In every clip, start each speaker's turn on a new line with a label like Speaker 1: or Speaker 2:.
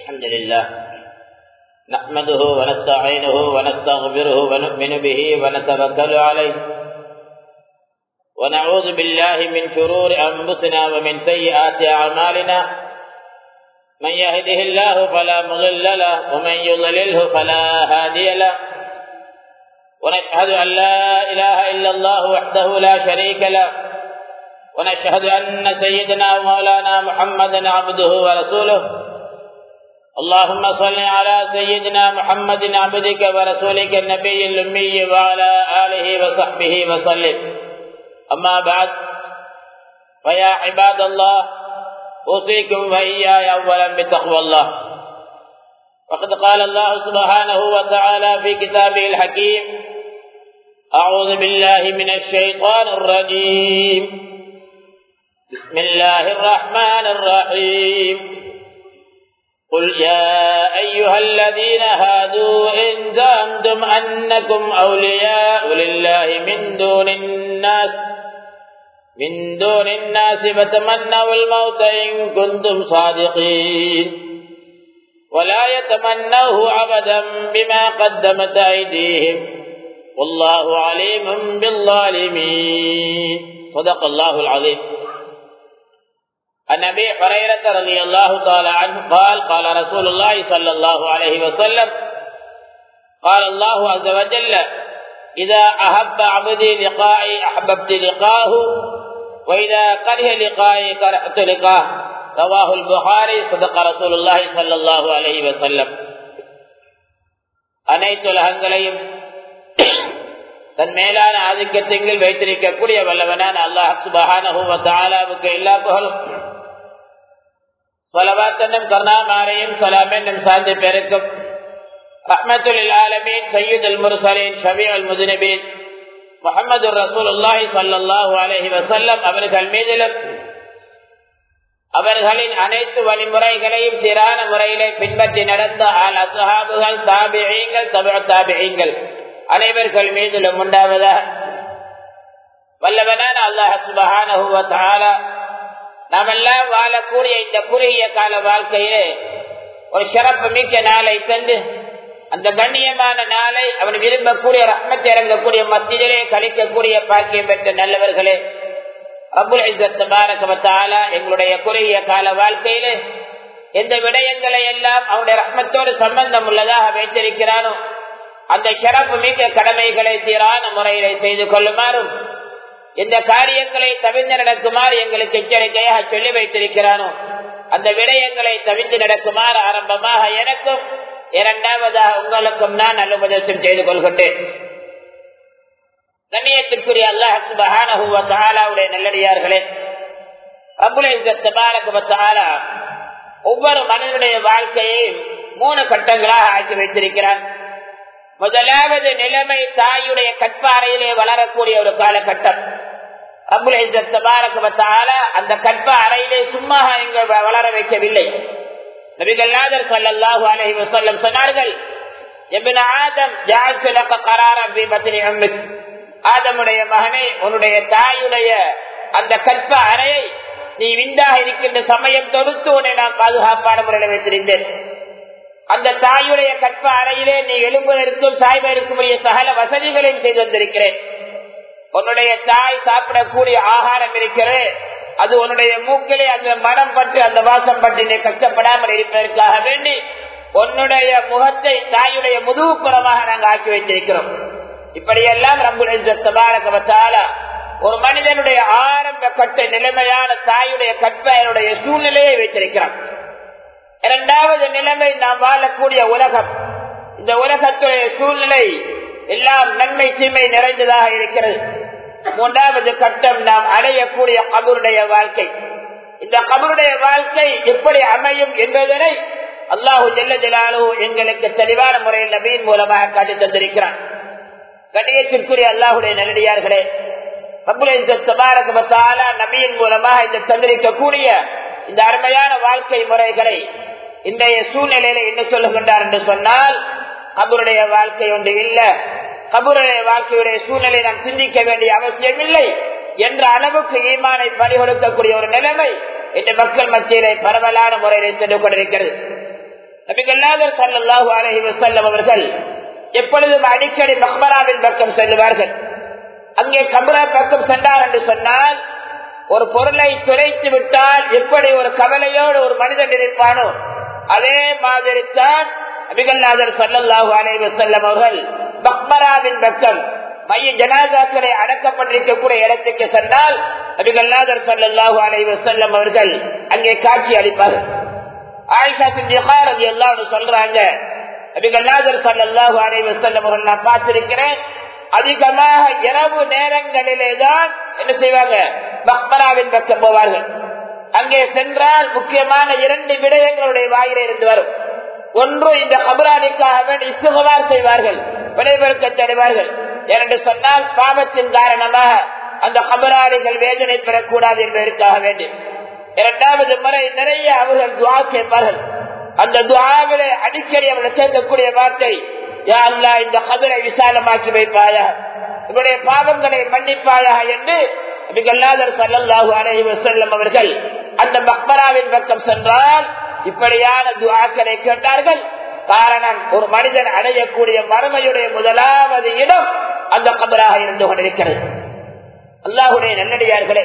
Speaker 1: الحمد لله نحمده ونستعينه ونستغفره ونؤمن به ونتوكل عليه ونعوذ بالله من شرور أنفسنا ومن سيئات أعمالنا من يهده الله فلا مضل له ومن يضلله فلا هادي له ونشهد أن لا إله إلا الله وحده لا شريك له ونشهد أن سيدنا ومولانا محمدا عبده ورسوله اللهم صل على سيدنا محمد عبدك ورسولك النبي الأمي وعلى آله وصحبه وسلم أما بعد فيا عباد الله أوصيكم وإياي أولا بتقوى الله وقد قال الله سبحانه وتعالى في كتابه الحكيم أعوذ بالله من الشيطان الرجيم بسم الله الرحمن الرحيم قل يا أيها الذين هادوا إن زعمتم أنكم أولياء لله من دون الناس من دون الناس فتمنوا الموت إن كنتم صادقين ولا يتمنوه أبدا بما قدمت أيديهم والله عليم بالظالمين صدق الله العظيم عن ابي هريره رضي الله تعالى عنه قال قال رسول الله صلى الله عليه وسلم قال الله عز وجل اذا احب عبدي لقائي احببت لقاه واذا كره لقائي كرهت لقاه رواه البخاري صدق رسول الله صلى الله عليه وسلم அனைத்து உலகங்களையும் தன் மேலான ஆதிக்கத்தின் வைத்திருக்கக்கூடிய வல்லவனான அல்லாஹ் சுபஹானஹுவத்தாலாவுக்கு எல்லா புகழும் சொலவாத்தனும் கருணாமாரையும் சலாம் என்னும் சார்ந்த பெருக்கும் ரஹமத்துல் ஆலமீன் சையீத் அல் முர்சலீன் ஷபி அல் முதுனபீன் முகமது ரசூலுல்லாஹி சல்லாஹூ அலஹி வசல்லம் அவர்கள் மீதிலும் அவர்களின் அனைத்து வழிமுறைகளையும் சீரான முறையிலே பின்பற்றி நடந்த ஆல் அசுஹாபுகள் தாபியங்கள் தமிழ் தாபியங்கள் அனைவர்கள் மீதிலும் உண்டாவதாக வல்லவனான அல்லாஹ் சுபஹான நாமெல்லாம் வாழக்கூடிய இந்த குறுகிய கால வாழ்க்கையிலே ஒரு சிறப்பு மிக்க நாளை தந்து அந்த கண்ணியமான நாளை அவன் விரும்பக்கூடிய ரத்னத்தை இறங்கக்கூடிய மத்தியிலே கழிக்கக்கூடிய பாக்கியம் பெற்ற நல்லவர்களே அபுல் பாரகவத்தால எங்களுடைய குறுகிய கால வாழ்க்கையிலே எந்த விடயங்களை எல்லாம் அவனுடைய ரத்னத்தோடு சம்பந்தம் உள்ளதாக வைத்திருக்கிறானோ அந்த சிறப்பு மிக்க கடமைகளை சீரான முறையிலே செய்து கொள்ளுமாறும் எந்த காரியங்களை தவிர்த்து நடக்குமாறு எங்களுக்கு எச்சரிக்கையாக சொல்லி வைத்திருக்கிறானோ அந்த விடயங்களை தவிர்த்து நடக்குமாறு ஆரம்பமாக எனக்கும் இரண்டாவதாக உங்களுக்கும் நான் நல்லுபதேசம் செய்து கொள்கின்றேன் கண்ணியத்திற்குரிய அல்லாஹுடைய நல்லடியார்களே அபுலேசத்தாலா ஒவ்வொரு மனிதனுடைய வாழ்க்கையையும் மூணு கட்டங்களாக ஆக்கி வைத்திருக்கிறான் முதலாவது நிலைமை தாயுடைய கற்பாறையிலே வளரக்கூடிய ஒரு காலகட்டம் அந்த கற்ப அறையிலே சும்மா இங்க வளர வைக்கவில்லை நபிகள்நாதர் சல்லாஹு அலஹி வசல்லம் சொன்னார்கள் ஆதமுடைய மகனே உன்னுடைய தாயுடைய அந்த கற்ப அறையை நீ விந்தாக இருக்கின்ற சமயம் தொடுத்து உன்னை நான் பாதுகாப்பான முறையில் வைத்திருந்தேன் அந்த தாயுடைய கற்ப அறையிலே நீ எழும்புவதற்கும் சாய்வதற்குரிய சகல வசதிகளையும் செய்து வந்திருக்கிறேன் உன்னுடைய தாய் சாப்பிடக்கூடிய ஆகாரம் இருக்கிறது அது உன்னுடைய மூக்கிலே அந்த மனம் பட்டு அந்த வாசம் பட்டு நீ கஷ்டப்படாமல் இருப்பதற்காக வேண்டி உன்னுடைய முகத்தை தாயுடைய முதுகுப்புறமாக நாங்கள் ஆக்கி வைத்திருக்கிறோம் இப்படியெல்லாம் ரம்புலால ஒரு மனிதனுடைய ஆரம்ப கட்ட நிலைமையான தாயுடைய கற்பையனுடைய சூழ்நிலையை வைத்திருக்கிறான் இரண்டாவது நிலைமை நாம் வாழக்கூடிய உலகம் இந்த உலகத்துடைய சூழ்நிலை எல்லாம் நன்மை தீமை நிறைந்ததாக இருக்கிறது மூன்றாவது கட்டம் நாம் அடையக்கூடிய கபருடைய வாழ்க்கை இந்த கபருடைய வாழ்க்கை எப்படி அமையும் என்பதனை அல்லாஹு ஜெல்ல ஜலாலு எங்களுக்கு தெளிவான முறையில் நபீன் மூலமாக காட்டி தந்திருக்கிறான் கணியத்திற்குரிய அல்லாஹுடைய நல்லடியார்களே நபியின் மூலமாக இந்த தந்திருக்கக்கூடிய இந்த அருமையான வாழ்க்கை முறைகளை இன்றைய சூழ்நிலையில என்ன சொல்லுகின்றார் என்று சொன்னால் கபருடைய வாழ்க்கை ஒன்று இல்ல கபருடைய வாழ்க்கையுடைய சூழ்நிலை நாம் சிந்திக்க வேண்டிய அவசியம் இல்லை என்ற அளவுக்கு ஈமானை பறிகொடுக்கக்கூடிய ஒரு நிலைமை இந்த மக்கள் மத்தியிலே பரவலான முறையிலே சென்று கொண்டிருக்கிறது நபிகல்லாதர் சல்லாஹூ அலஹி வசல்லம் அவர்கள் எப்பொழுதும் அடிக்கடி மஹ்மராவின் பக்கம் செல்லுவார்கள் அங்கே கபரா பக்கம் சென்றார் என்று சொன்னால் ஒரு பொருளை துளைத்து விட்டால் எப்படி ஒரு கவலையோடு ஒரு மனிதன் இருப்பானோ அதே மாதிரி தான் நபிகல்லாதர் சல்லல்லாஹு அலைஹி வஸல்லம் அவர்கள் மக்பராவின் பக்கம் மைய ஜனாதாக்களை அடக்கப்பட்டிருக்கக்கூடிய இடத்துக்கு சென்றால் நபிகல்லாதர் சல்லல்லாஹு அலைஹி வஸல்லம் அவர்கள் அங்கே காட்சி அளிப்பார்கள் ஆயிஷா சித்திகா ரலியல்லாஹு சொல்றாங்க நபிகல்லாதர் சல்லல்லாஹு அலைஹி வஸல்லம் அவர்கள் நான் பார்த்திருக்கிறேன் அதிகமாக இரவு நேரங்களிலே தான் என்ன செய்வாங்க மக்பராவின் பக்கம் போவார்கள் அங்கே சென்றால் முக்கியமான இரண்டு விடயங்களுடைய வாயில இருந்து வரும் ஒன்று இந்த கபரானிக்காக வேண்டி இசுகவார் செய்வார்கள் விளைவெடுக்க தருவார்கள் என்று சொன்னால் பாவத்தின் காரணமாக அந்த கபராளிகள் வேதனை பெறக்கூடாது என்பதற்காக வேண்டி இரண்டாவது முறை நிறைய அவர்கள் துவா கேட்பார்கள் அந்த துவாவிலே அடிக்கடி அவர்கள் கேட்கக்கூடிய வார்த்தை யா அல்லா இந்த கபரை விசாலமாக்கி வைப்பாயா இவருடைய பாவங்களை மன்னிப்பாயா என்று நபிகல்லாதர் சல்லல்லாஹு அலைஹி வஸல்லம் அவர்கள் அந்த மக்பராவின் பக்கம் சென்றால் இப்படியான துஆக்களை கேட்டார்கள் காரணம் ஒரு மனிதன் அடையக்கூடிய மறுமையுடைய முதலாவது இடம் அந்த கபராக இருந்து கொண்டிருக்கிறது அல்லாஹுடைய நல்லடியார்களே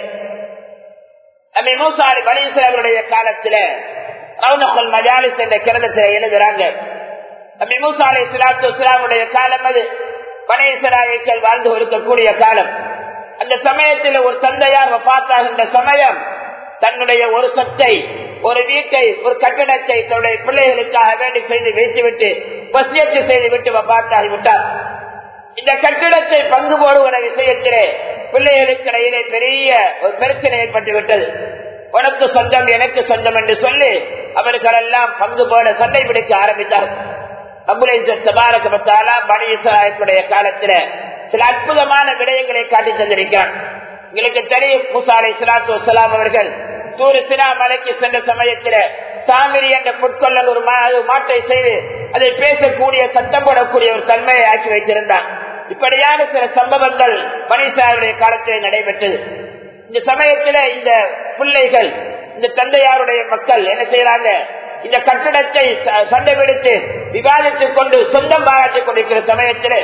Speaker 1: நம்ம மூசாரி பலீஸ்வரருடைய காலத்துல ரவுனகுல் மஜாலிஸ் என்ற கிரதத்தில் எழுதுறாங்க நபி மூசா அலை சிலாத்து இஸ்லாமுடைய காலம் அது பனேஸ்வராயர்கள் வாழ்ந்து இருக்கக்கூடிய காலம் அந்த சமயத்தில் ஒரு தந்தையார் பார்த்தாகின்ற சமயம் தன்னுடைய ஒரு சொத்தை ஒரு வீட்டை ஒரு கட்டடத்தை தன்னுடைய பிள்ளைகளுக்காக வேண்டி செய்து வைத்துவிட்டு வசியத்தை செய்து விட்டு பார்த்தாகி விட்டார் இந்த கட்டிடத்தை பங்கு போடுகிற விஷயத்திலே பிள்ளைகளுக்கு இடையிலே பெரிய ஒரு பிரச்சனை ஏற்பட்டு விட்டது உனக்கு சொந்தம் எனக்கு சொந்தம் என்று சொல்லி அவர்கள் எல்லாம் பங்கு போட சண்டை பிடிக்க ஆரம்பித்தார்கள் பணிசராயத்துடைய காலத்துல சில அற்புதமான விடயங்களை காட்டி தந்திருக்கிறான் உங்களுக்கு தெரியும் முசாலை சிலாத்து வலாம் அவர்கள் தூரு சினா மலைக்கு சென்ற சமயத்தில் சாமிரி என்ற புட்கொள்ளல் ஒரு மாட்டை செய்து அதை பேசக்கூடிய சத்தம் போடக்கூடிய ஒரு தன்மையை ஆக்கி வைத்திருந்தான் இப்படியான சில சம்பவங்கள் பனிசாருடைய காலத்தில் நடைபெற்றது இந்த சமயத்தில் இந்த பிள்ளைகள் இந்த தந்தையாருடைய மக்கள் என்ன செய்யறாங்க இந்த கட்டிடத்தை சண்டை பிடித்து விவாதித்துக் கொண்டு சொந்தம் பாராட்டிக் கொண்டிருக்கிற சமயத்தில்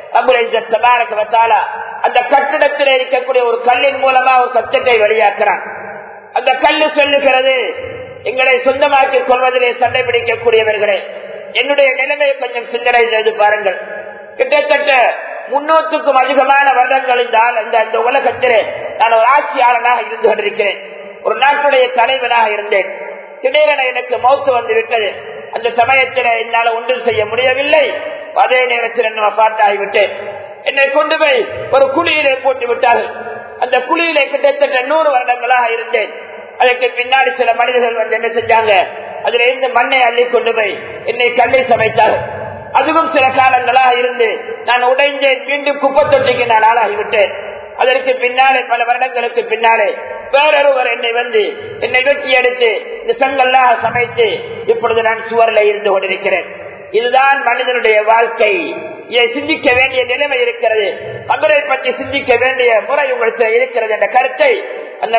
Speaker 1: அந்த கட்டிடத்தில் இருக்கக்கூடிய ஒரு கல்லின் மூலமா ஒரு சத்தத்தை வெளியாக்குறான் அந்த கல்லு சொல்லுகிறது எங்களை சொந்தமாக்கிக் கொள்வதிலே சண்டை பிடிக்கக்கூடியவர்களே என்னுடைய நிலைமையை கொஞ்சம் சிந்தனை செய்து பாருங்கள் கிட்டத்தட்ட முன்னூத்துக்கும் அதிகமான வருடங்கள் இந்த அந்த உலகத்திலே நான் ஒரு ஆட்சியாளனாக இருந்து கொண்டிருக்கிறேன் ஒரு நாட்டுடைய தலைவனாக இருந்தேன் திடீரென எனக்கு மௌத்து வந்து விட்டது அந்த சமயத்தில் என்னால் ஒன்றும் செய்ய முடியவில்லை அதே நேரத்தில் என்ன பாட்டாகிவிட்டேன் என்னை கொண்டு போய் ஒரு குழியிலே போட்டு விட்டார்கள் அந்த குழியிலே கிட்டத்தட்ட நூறு வருடங்களாக இருந்தேன் அதற்கு பின்னாடி சில மனிதர்கள் வந்து என்ன செஞ்சாங்க அதுல இருந்து மண்ணை அள்ளி கொண்டு போய் என்னை கண்ணை சமைத்தார்கள் அதுவும் சில காலங்களாக இருந்து நான் உடைந்தேன் மீண்டும் குப்பை தொட்டிக்கு நான் ஆளாகிவிட்டேன் அதற்கு பின்னாலே பல வருடங்களுக்கு பின்னாலே வேறொருவர் என்னை வந்து என்னை வெட்டி எடுத்து இந்த செங்கல்லாக சமைத்து இப்பொழுது நான் சுவரில் இருந்து கொண்டிருக்கிறேன் இதுதான் மனிதனுடைய வாழ்க்கை இதை சிந்திக்க வேண்டிய நிலைமை இருக்கிறது கபரை பற்றி சிந்திக்க வேண்டிய முறை உங்களுக்கு இருக்கிறது என்ற கருத்தை அந்த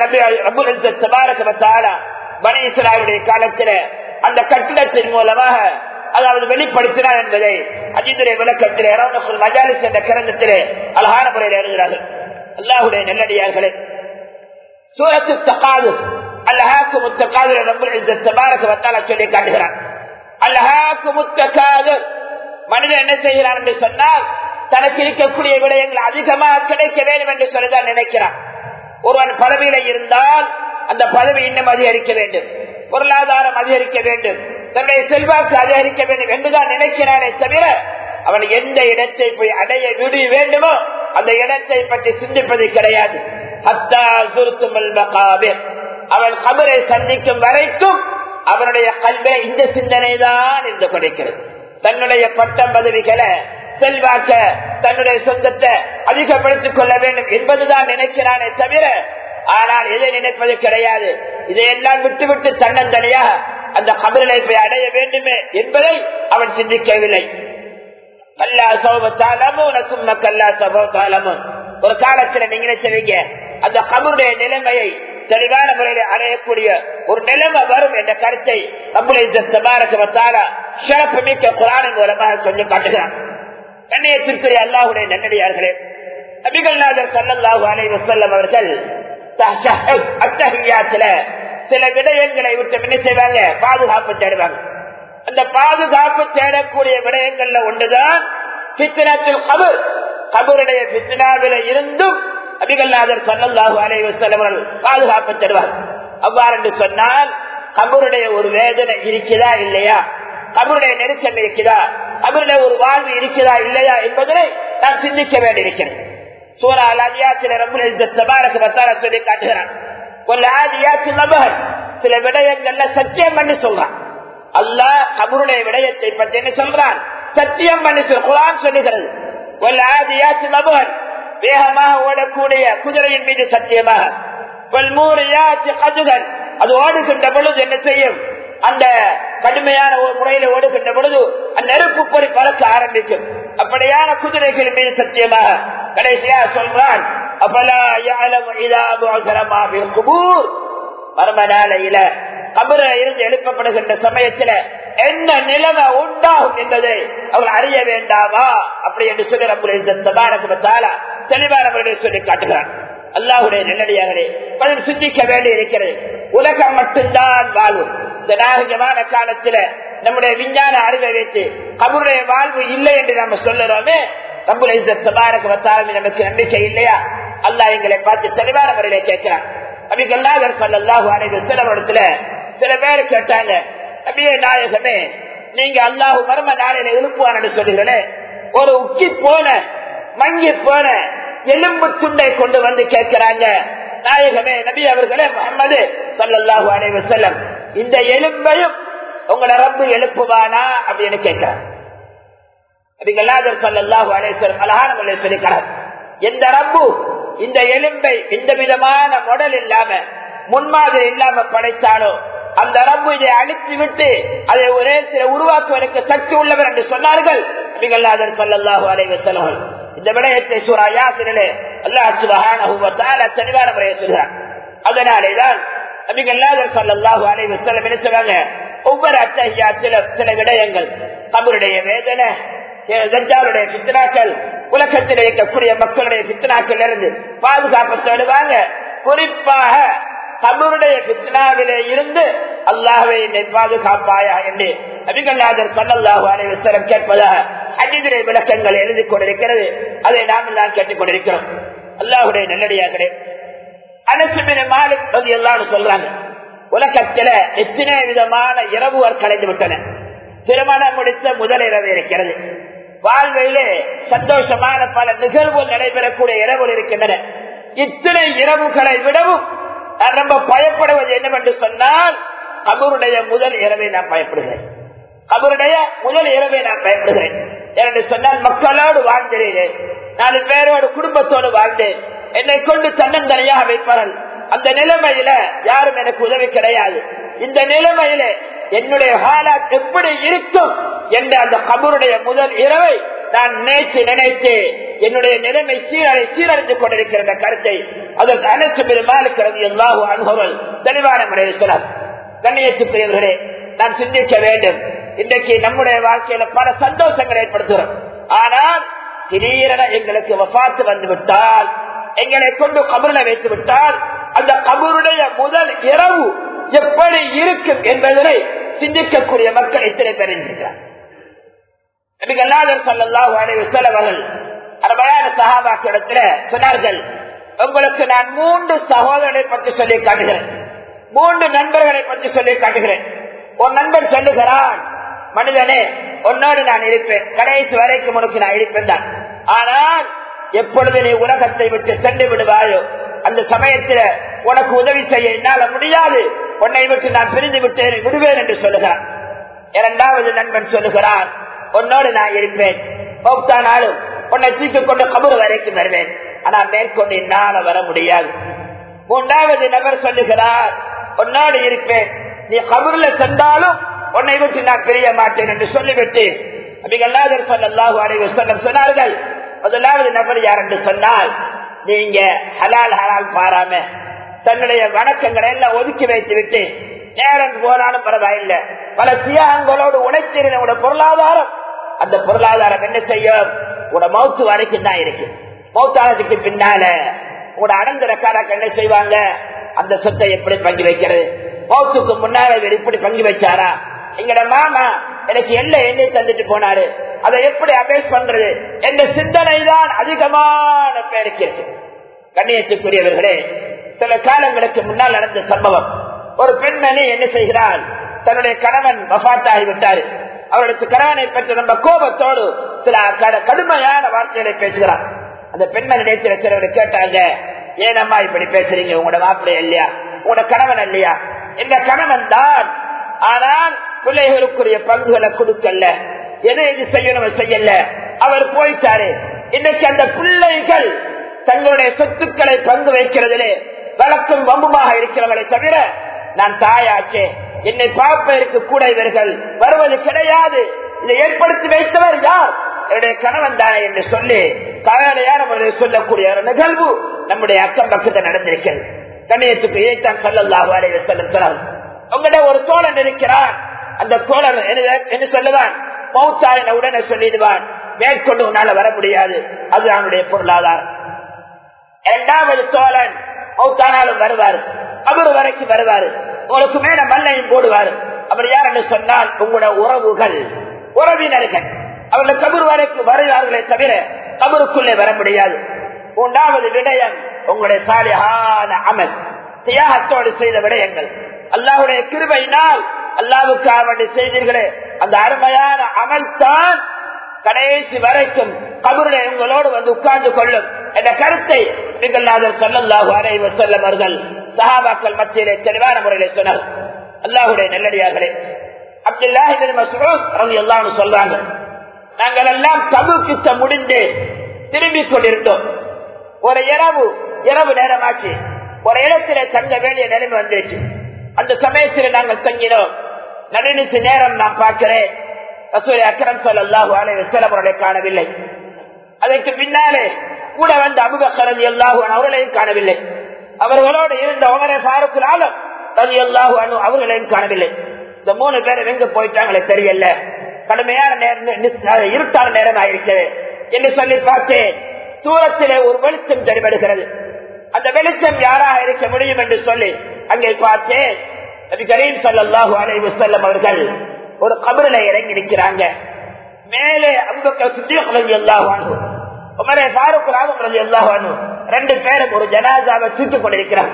Speaker 1: பனீஸ்வராவுடைய காலத்தில் அந்த கட்டிடத்தின் மூலமாக அதாவது வெளிப்படுத்தினார் என்பதை அஜித்துடைய விளக்கத்திலே மஜாலிஸ் என்ற கிரந்தத்திலே அழகான முறையில் எழுதுகிறார்கள் அல்லாஹுடைய நல்லடியார்களே சூரத்து தகாது அல்லாஹாக்கு முத்தகாது சொல்லி காட்டுகிறான் அல்லாஹாக்கு முத்தகாது மனிதன் என்ன செய்கிறான் என்று சொன்னால் தனக்கு இருக்கக்கூடிய விடயங்கள் அதிகமாக கிடைக்க வேண்டும் என்று சொல்லிதான் நினைக்கிறான் ஒருவன் பதவியில இருந்தால் அந்த பதவி இன்னும் அதிகரிக்க வேண்டும் பொருளாதாரம் அதிகரிக்க வேண்டும் தன்னுடைய செல்வாக்கு அதிகரிக்க வேண்டும் என்றுதான் நினைக்கிறானே தவிர அவன் எந்த இடத்தை போய் அடைய விடு வேண்டுமோ அந்த இடத்தை பற்றி சிந்திப்பது கிடையாது அவன் கபரை சந்திக்கும் வரைக்கும் அவனுடைய கல்வே இந்த சிந்தனை தான் இருந்து கொடுக்கிறது தன்னுடைய பட்டம் பதவிகளை செல்வாக்க தன்னுடைய சொந்தத்தை அதிகப்படுத்திக் கொள்ள வேண்டும் என்பதுதான் நினைக்கிறானே தவிர ஆனால் எதை நினைப்பது கிடையாது இதையெல்லாம் விட்டுவிட்டு தன்னந்தனியாக அந்த கபரிலை போய் அடைய வேண்டுமே என்பதை அவன் சிந்திக்கவில்லை கல்லா சௌபத்தாலமும் உனக்கும் கல்லா சௌபத்தாலமும் ஒரு காலத்துல நீங்க செய்வீங்க அந்த கபருடைய நிலைமையை தெளிவான முறையில் அடையக்கூடிய ஒரு நிலைமை வரும் என்ற கருத்தை நம்முடைய சிறப்பு மிக்க குரானின் மூலமாக சொல்லி காட்டுகிறான் கண்ணியத்திற்குரிய அல்லாஹுடைய நன்னடியார்களே நபிகள்நாதர் சல்லல்லாஹு அலை வசல்லம் அவர்கள் அத்தகையாத்துல சில விடயங்களை விட்டு என்ன செய்வாங்க பாதுகாப்பு தேடுவாங்க அந்த பாதுகாப்பு தேடக்கூடிய விடயங்கள்ல ஒன்றுதான் பித்தினத்தில் கபர் கபருடைய பித்தினாவில இருந்தும் அபிகல்லாதர் சல்லல்லாஹு அலை வசல்லம் அவர்கள் பாதுகாப்பு தருவார் அவ்வாறு என்று சொன்னால் கபருடைய ஒரு வேதனை இருக்குதா இல்லையா கபருடைய நெருக்கம் இருக்குதா கபருடைய ஒரு வாழ்வு இருக்குதா இல்லையா என்பதனை நாம் சிந்திக்க வேண்டியிருக்கிறேன் சூரா அலாதியாத்தில ரொம்ப தபாரக்கு பத்தார சொல்லி காட்டுகிறான் ஒரு ஆதியாத்து நபகன் சில விடயங்கள்ல சத்தியம் பண்ணி சொல்றான் அல்லாஹ் கபருடைய விடயத்தை பற்றி என்ன சொல்றான் சத்தியம் பண்ணி சொல் குரான் சொல்லுகிறது ஒரு ஆதியாத்து நபகன் வேகமாக ஓடக்கூடிய குதிரையின் மீது சத்தியமாக கதுகன் அது ஓடுகின்ற பொழுது என்ன செய்யும் அந்த கடுமையான ஒரு முறையில ஓடுகின்ற பொழுது அந்த நெருப்பு பொறி பறக்க ஆரம்பிக்கும் அப்படியான குதிரைகள் மீது சத்தியமாக கடைசியா சொல்றான் மர்ம நாளையில கபர இருந்து எழுப்பப்படுகின்ற சமயத்துல என்ன நிலைமை உண்டாகும் என்பதை அவர் அறிய வேண்டாமா அப்படி என்று சொல்லி நம்முடைய தெளிவான முறையில் சொல்லி காட்டுகிறான் அல்லாஹுடைய நல்லடியார்களே கொஞ்சம் சிந்திக்க வேண்டி இருக்கிறது உலகம் மட்டும்தான் வாழ்வும் இந்த நாகரிகமான காலத்துல நம்முடைய விஞ்ஞான அறிவை வைத்து கபருடைய வாழ்வு இல்லை என்று நம்ம சொல்லுறோமே நம்முடைய தபாரக வத்தாலும் நமக்கு நம்பிக்கை இல்லையா அல்லாஹ் எங்களை பார்த்து தெளிவான முறையில கேட்கிறான் அபிகல்லாதர் சொல்லல்லாஹு அனைத்து சிலவரத்துல சில பேர் கேட்டாங்க அப்படியே நாயகமே நீங்க அல்லாஹு மர்ம நாளையில எழுப்புவான்னு சொல்லுகிறேன் ஒரு உக்கி போன மங்கி போன எலும்பு துண்டை கொண்டு வந்து கேட்கிறாங்க நாயகமே நபி அவர்களே முகமது சல்லாஹூ அலைவ செல்லம் இந்த எலும்பையும் உங்களோட ரப்பு எழுப்புவானா அப்படின்னு கேட்கிறார் சல்லாஹூ அலேஸ்வரம் அழகான முறை சொல்லிக்கிறார் எந்த ரப்பு இந்த எலும்பை எந்த விதமான முடல் இல்லாம முன்மாதிரி இல்லாம படைத்தாலோ அந்த ரப்பு இதை அழித்து விட்டு அதை ஒரே சில உருவாக்குவதற்கு சக்தி உள்ளவர் என்று சொன்னார்கள் நபிகல்லாதர் சல்லாஹூ அலைவ செல்லம் இந்த விடயத்தை சூரா யாசிரிலே அல்லாஹ் சுபஹான தெளிவான முறையை சொல்கிறார் அதனாலேதான் நபிகல்லாதர் சல்லாஹூ அலைவ செல்லம் என்ன சொல்றாங்க ஒவ்வொரு அத்தகையா சில சில விடயங்கள் தமிழுடைய வேதனை தஞ்சாவுடைய சித்தனாக்கள் உலகத்தில் இருக்கக்கூடிய மக்களுடைய சித்தனாக்கள் இருந்து பாதுகாப்பு தேடுவாங்க குறிப்பாக தமிழுடைய பித்னாவிலே இருந்து அல்லாஹை என்னை பாதுகாப்பாயா என்று நபிகல்லாதர் சல்லல்லாஹு அலைவசரம் கேட்பதாக அடிதுரை விளக்கங்கள் எழுதி கொண்டிருக்கிறது அதை நாம் எல்லாம் கேட்டுக் கொண்டிருக்கிறோம் அல்லாஹுடைய நல்லடியார்களே அனசுமின மாலிக் பகுதி எல்லாம் சொல்றாங்க உலகத்தில எத்தனை விதமான இரவுகள் கலைந்து விட்டன திருமணம் முடித்த முதல் இரவு இருக்கிறது வாழ்வையிலே சந்தோஷமான பல நிகழ்வுகள் நடைபெறக்கூடிய இரவுகள் இருக்கின்றன இத்தனை இரவுகளை விடவும் நம்ம பயப்படுவது என்னவென்று சொன்னால் கபருடைய முதல் இரவை நான் பயப்படுகிறேன் கபருடைய முதல் இரவை நான் பயப்படுகிறேன் என்று சொன்னால் மக்களோடு வாழ்ந்திருக்கிறேன் நாலு பேரோடு குடும்பத்தோடு வாழ்ந்தேன் என்னை கொண்டு தன்னந்தனையாக வைப்பார்கள் அந்த நிலைமையில யாரும் எனக்கு உதவி கிடையாது இந்த நிலைமையில என்னுடைய ஹாலாத் எப்படி இருக்கும் என்ற அந்த கபருடைய முதல் இரவை நான் நினைத்து நினைத்து என்னுடைய நிலைமை சீரழை சீரழிந்து கொண்டிருக்கிற கருத்தை அதற்கு அனைத்து பெருமாளுக்கிறது எல்லாரும் அனுபவங்கள் தெளிவான முறையில் சொன்னார் கண்ணியத்துக்குரியவர்களே நாம் சிந்திக்க வேண்டும் இன்றைக்கு நம்முடைய வாழ்க்கையில பல சந்தோஷங்களை ஏற்படுத்துகிறோம் ஆனால் திடீரென எங்களுக்கு வபாத்து வந்து விட்டால் எங்களை கொண்டு கபருல வைத்து விட்டால் அந்த கபருடைய முதல் இரவு எப்படி இருக்கும் என்பதனை சிந்திக்கக்கூடிய மக்கள் இத்தனை பேர் இருக்கிறார் அவர்கள் அருமையான சகாபாக்கிடத்துல சொன்னார்கள் உங்களுக்கு நான் மூன்று சகோதரரை பற்றி சொல்லி காட்டுகிறேன் மூன்று நண்பர்களை பற்றி சொல்லி காட்டுகிறேன் ஒரு நண்பன் சொல்லுகிறான் மனிதனே உன்னோடு நான் இருப்பேன் கடைசி வரைக்கும் உனக்கு நான் இருப்பேன் தான் ஆனால் எப்பொழுது நீ உலகத்தை விட்டு சென்று விடுவாயோ அந்த சமயத்தில் உனக்கு உதவி செய்ய என்னால முடியாது உன்னை விட்டு நான் பிரிந்து விட்டேன் விடுவேன் என்று சொல்லுகிறான் இரண்டாவது நண்பன் சொல்லுகிறான் உன்னோடு நான் இருப்பேன் நாளும் உன்னை தூக்கிக் கொண்டு கபரு வரைக்கும் வருவேன் ஆனா மேற்கொண்டு என்னால வர முடியாது மூன்றாவது நபர் சொல்லுகிறார் உன்னோடு இருப்பேன் நீ கபருல சென்றாலும் உன்னை விட்டு நான் பிரிய மாட்டேன் என்று சொல்லிவிட்டு அபிகல்லாதர் சொல்லல்லாஹு அலைவு சொல்லம் சொன்னார்கள் முதலாவது நபர் யார் என்று சொன்னால் நீங்க ஹலால் ஹலால் பாராம தன்னுடைய வணக்கங்களை எல்லாம் ஒதுக்கி வைத்து விட்டு நேரம் போனாலும் பரவாயில்லை பல தியாகங்களோடு உழைத்திருந்த பொருளாதாரம் அந்த பொருளாதாரம் என்ன செய்யும் உட மௌத்து வரைக்கும் தான் இருக்கு மௌத்தானதுக்கு பின்னால உட அனந்தரக்காரர்கள் என்ன செய்வாங்க அந்த சொத்தை எப்படி பங்கு வைக்கிறது மௌத்துக்கு முன்னால இவர் இப்படி பங்கு வச்சாரா எங்கட மாமா எனக்கு எல்லை எண்ணெய் தந்துட்டு போனாரு அதை எப்படி அபேஸ் பண்றது என்ற சிந்தனை தான் அதிகமான பேருக்கு இருக்கு கண்ணியத்துக்குரியவர்களே சில காலங்களுக்கு முன்னால் நடந்த சம்பவம் ஒரு பெண்மணி என்ன செய்கிறாள் தன்னுடைய கணவன் வபாத்தாகி விட்டாரு அவர்களுக்கு கணவனை பற்றி நம்ம கோபத்தோடு சில கடுமையான வார்த்தைகளை பேசுகிறார் அந்த பெண்மணி நேற்று சிலவர் கேட்டாங்க ஏனம்மா இப்படி பேசுறீங்க உங்களோட மாப்பிள்ளை இல்லையா உங்களோட கணவன் இல்லையா இந்த கணவன் தான் ஆனால் பிள்ளைகளுக்குரிய பங்குகளை கொடுக்கல எதை எது செய்யணும் செய்யல அவர் போயிட்டாரு இன்னைக்கு அந்த பிள்ளைகள் தங்களுடைய சொத்துக்களை பங்கு வைக்கிறதிலே வழக்கம் வம்புமாக இருக்கிறவர்களை தவிர நான் தாயாச்சே என்னை பார்ப்பதற்கு கூட இவர்கள் வருவது கிடையாது இதை ஏற்படுத்தி வைத்தவர் யார் என்னுடைய கணவன் தானே என்று சொல்லி கவலையான முறையில் சொல்லக்கூடிய ஒரு நிகழ்வு நம்முடைய அக்கம் பக்கத்தில் நடந்திருக்கிறது கண்ணியத்துக்கு இதைத்தான் சொல்லல்லாஹு அலைய செல்லும் சொன்னார் உங்களிடம் ஒரு தோழன் இருக்கிறான் அந்த தோழன் என்ன சொல்லுவான் மௌத்தாயின உடனே சொல்லிடுவான் மேற்கொண்டு உன்னால வர முடியாது அது அவனுடைய பொருளாதாரம் இரண்டாவது தோழன் மௌத்தானாலும் வருவார் அவர் வரைக்கும் வருவாரு உங்களுக்கு மேல மண்ணையும் போடுவார் அவர் யார் என்று சொன்னால் உங்களோட உறவுகள் உறவினர்கள் அவர்கள் கபூர் வரைக்கும் வருவார்களே தவிர கபருக்குள்ளே வர முடியாது மூன்றாவது விடயம் உங்களுடைய சாலியான அமல் தியாகத்தோடு செய்த விடயங்கள் அல்லாஹுடைய கிருபையினால் அல்லாவுக்காக வேண்டி செய்தீர்களே அந்த அருமையான அமல் தான் கடைசி வரைக்கும் கபருடைய உங்களோடு வந்து உட்கார்ந்து கொள்ளும் என்ற கருத்தை மிகல்லாதர் சொல்லல்லாஹு அலைவ செல்லம் அவர்கள் சஹாபாக்கள் மத்தியிலே தெளிவான முறையிலே சொன்னார் அல்லாஹுடைய நல்லடியார்களே அப்துல்லாஹிபின் மசூத் அவங்க எல்லாம் சொல்றாங்க நாங்கள் எல்லாம் தபுக்கித்த முடிந்து திரும்பிக் கொண்டிருந்தோம் ஒரு இரவு இரவு நேரமாச்சு ஒரு இடத்திலே தங்க வேண்டிய நிலைமை வந்துருச்சு அந்த சமயத்தில் நாங்கள் தங்கினோம் நடுநிச்சு நேரம் நான் பார்க்கிறேன் ரசூலை அக்கரம் சொல்லாஹு அலை அவர்களை காணவில்லை அதற்கு பின்னாலே கூட வந்த அபுபக்கரதி அல்லாஹு அவர்களையும் காணவில்லை அவர்களோடு இருந்த உமரை பாருக்கு ஆளும் ரதி அல்லாஹு அவர்களையும் காணவில்லை இந்த மூணு பேரும் எங்க போயிட்டாங்களே தெரியல கடுமையான நேரம் இருட்டான நேரம் ஆயிருக்கிறது என்று சொல்லி பார்த்தேன் தூரத்திலே ஒரு வெளிச்சம் தெளிவடுகிறது அந்த வெளிச்சம் யாராக இருக்க முடியும் என்று சொல்லி அங்கே பார்த்தேன் நபி கரீம் சல்லாஹூ அலைவு செல்லம் அவர்கள் ஒரு கபரில இறங்கி நிற்கிறாங்க மேலே அம்புக்கள் சுத்தியகுலி அல்லாஹானு உமரே பாருக் ராமகுலி அல்லாஹானு ரெண்டு பேரும் ஒரு ஜனாதாவை தூக்கிக் கொண்டிருக்கிறாங்க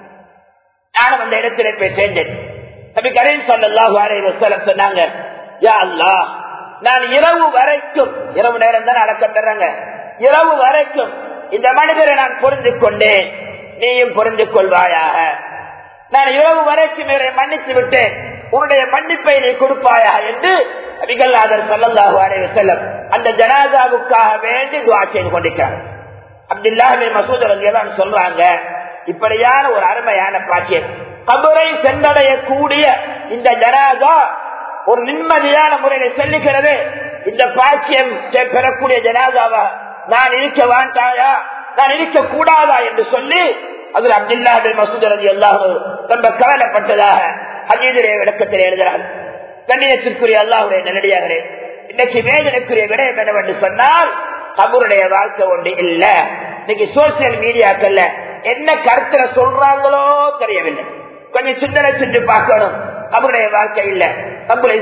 Speaker 1: நானும் அந்த இடத்திலே போய் சேர்ந்தேன் நபி கரீம் சல்லாஹூ அலைவு செல்லம் சொன்னாங்க யா அல்லா நான் இரவு வரைக்கும் இரவு நேரம் தான் அடக்கம் பெறாங்க இரவு வரைக்கும் இந்த மனிதரை நான் புரிந்து கொண்டேன் நீயும் புரிந்து கொள்வாயாக நான் இரவு வரைக்கும் இவரை மன்னித்து விட்டேன் உன்னுடைய மன்னிப்பை நீ கொடுப்பாயா என்று அபிகல்லாதர் சொல்லல்லாஹு அலைவு செல்லம் அந்த ஜனாதாவுக்காக வேண்டி துவா செய்து கொண்டிருக்கிறார் அப்துல்லாஹே மசூத் எல்லாம் சொல்றாங்க இப்படியான ஒரு அருமையான பாக்கியம் கபரை சென்றடையக்கூடிய இந்த ஜனாதா ஒரு நிம்மதியான முறையில் செல்லுகிறது இந்த பாக்கியம் பெறக்கூடிய ஜனாதாவா நான் இருக்க வேண்டாயா நான் இருக்க கூடாதா என்று சொல்லி அதில் அப்துல்லா மசூத் ரதி அல்லாஹ் ரொம்ப கவலைப்பட்டதாக ஹஜீதிலே விளக்கத்தில் எழுதுகிறார் கண்ணியத்திற்குரிய அல்லாஹுடைய நல்லடியார்களே இன்னைக்கு வேதனைக்குரிய விடயம் என்னவென்று சொன்னால் கபருடைய வாழ்க்கை ஒன்று இல்ல இன்னைக்கு சோசியல் மீடியாக்கள்ல என்ன கருத்துல சொல்றாங்களோ தெரியவில்லை கொஞ்சம் சிந்தனை சென்று பார்க்கணும் அவருடைய வாழ்க்கை இல்ல கபுரை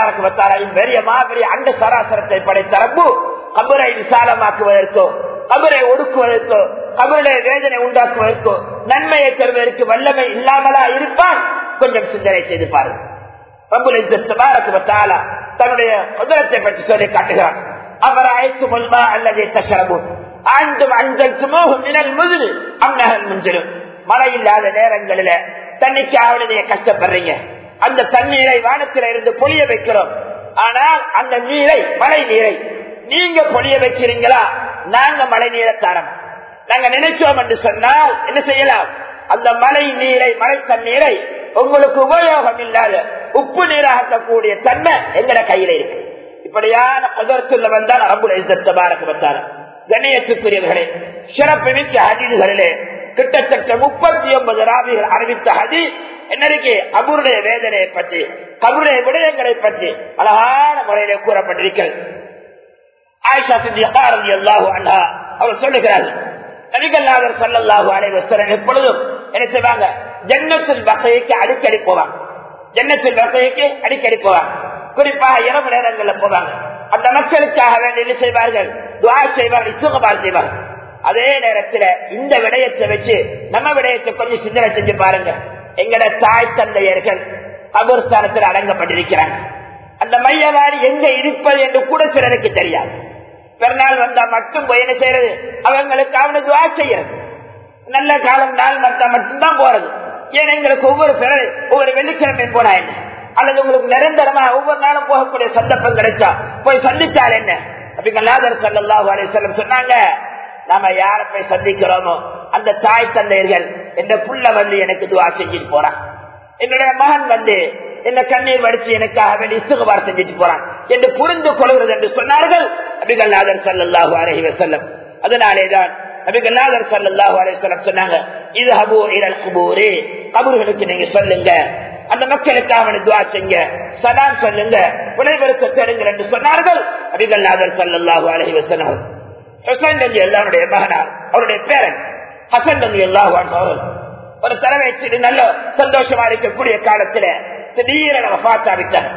Speaker 1: பெரிய மாபெரிய அண்ட சராசரத்தை படைத்த ரப்பு கபரை விசாலமாக்குவதற்கோ கபரை ஒடுக்குவதற்கோ கபருடைய வேதனை உண்டாக்குவதற்கோ நன்மையை தருவதற்கு வல்லமை இல்லாமலா இருப்பான் கொஞ்சம் சிந்தனை செய்து பாருங்க தன்னுடைய உதரத்தை பற்றி சொல்லி காட்டுகிறார் அவர் அழைத்து முல்மா அல்லது தஷரபு ஆண்டும் அஞ்சல் சுமூகம் மினல் முதிரு அம்னகல் முஞ்சிலும் மழை இல்லாத நேரங்களில தண்ணிக்காக நீங்க கஷ்டப்படுறீங்க அந்த தண்ணீரை வானத்தில இருந்து பொழிய வைக்கிறோம் ஆனால் அந்த நீரை மழை நீரை நீங்க பொழிய வைக்கிறீங்களா நாங்க மழை நீரை தரோம் நாங்க நினைச்சோம் என்று சொன்னால் என்ன செய்யலாம் அந்த மழை நீரை மழை தண்ணீரை உங்களுக்கு உபயோகம் இல்லாத உப்பு நீராகக்கூடிய தன்மை எங்கட கையில இருக்கு இப்படியான பதற்குள்ள வந்தால் அம்புல இசத்த பாரக வந்தார் கண்ணியத்துக்குரியவர்களே சிறப்பு மிக்க அதிதிகளிலே கிட்டத்தட்ட முப்பத்தி ஒன்பது ராவிகள் அறிவித்த ஹதி என்னைக்கு கபருடைய வேதனையை பற்றி கபருடைய விடயங்களை பற்றி அழகான முறையில கூறப்பட்டிருக்கிறது ஆயிஷா சித்திகா ரலியல்லாஹு அன்ஹா அவர் சொல்லுகிறார்கள் நபிகள்நாதர் ஸல்லல்லாஹு அலைஹி வஸல்லம் எப்பொழுதும் என்ன செய்வாங்க ஜன்னத்துல் பகைக்கு அடிக்கடி போவாங்க ஜன்னத்துல் பகைக்கு அடிக்கடி போவாங்க குறிப்பாக இரவு நேரங்கள்ல போவாங்க அந்த மக்களுக்காக வேண்டி என்ன செய்வார்கள் துஆ செய்வார்கள் இஸ்திக்பார் செய்வார்கள் அதே நேரத்துல இந்த விடயத்தை வச்சு நம்ம விடயத்தை கொஞ்சம் சிந்தனை செஞ்சு பாருங்க எங்கட தாய் தந்தையர்கள் கபர்ஸ்தானத்தில் அடங்கப்பட்டிருக்கிறாங்க அந்த மையவாடி எங்க இருப்பது என்று கூட சிலருக்கு தெரியாது பிறநாள் வந்தா மட்டும் போய் என்ன செய்யறது அவங்களுக்கு அவனுக்கு துவா செய்யறது நல்ல காலம் நாள் வந்தா மட்டும்தான் போறது ஏன் எங்களுக்கு ஒவ்வொரு பிறகு ஒவ்வொரு வெள்ளிக்கிழமை போனா என்ன அல்லது உங்களுக்கு நிரந்தரமா ஒவ்வொரு நாளும் போகக்கூடிய சந்தர்ப்பம் கிடைச்சா போய் சந்திச்சால் என்ன அப்படிங்க லாதர் சல்லாஹூ அலிசல்லம் சொன்னாங்க நாம யார போய் சந்திக்கிறோமோ அந்த தாய் தந்தையர்கள் என்ற புள்ள வந்து எனக்கு துவா செஞ்சுட்டு போறான் என்னுடைய மகன் வந்து என்ன கண்ணீர் வடிச்சு எனக்காக வேண்டி இசுகுபார் செஞ்சுட்டு போறான் என்று புரிந்து கொள்கிறது என்று சொன்னார்கள் நபிகள் நாதர் சல்லாஹூ அலஹி வசல்லம் அதனாலேதான் நபிகள் நாதர் சல்லாஹூ அலி வல்லம் சொன்னாங்க இது ஹபூ இரல் குபூரே கபூர்களுக்கு நீங்க சொல்லுங்க அந்த மக்களுக்காக வேண்டி துவா செய்ங்க சலாம் சொல்லுங்க விளைவெடுக்க தேடுங்கள் என்று சொன்னார்கள் நபிகள் நாதர் சல்லாஹூ அலஹி வசல்லம் ஹசன் அலி அல்லாவுடைய மகனார் அவருடைய பேரன் ஹசன் அலி அல்லாஹ் அவர்கள் ஒரு தலைமை நல்ல சந்தோஷமா இருக்கக்கூடிய காலத்துல திடீரென பார்த்தாவிட்டார்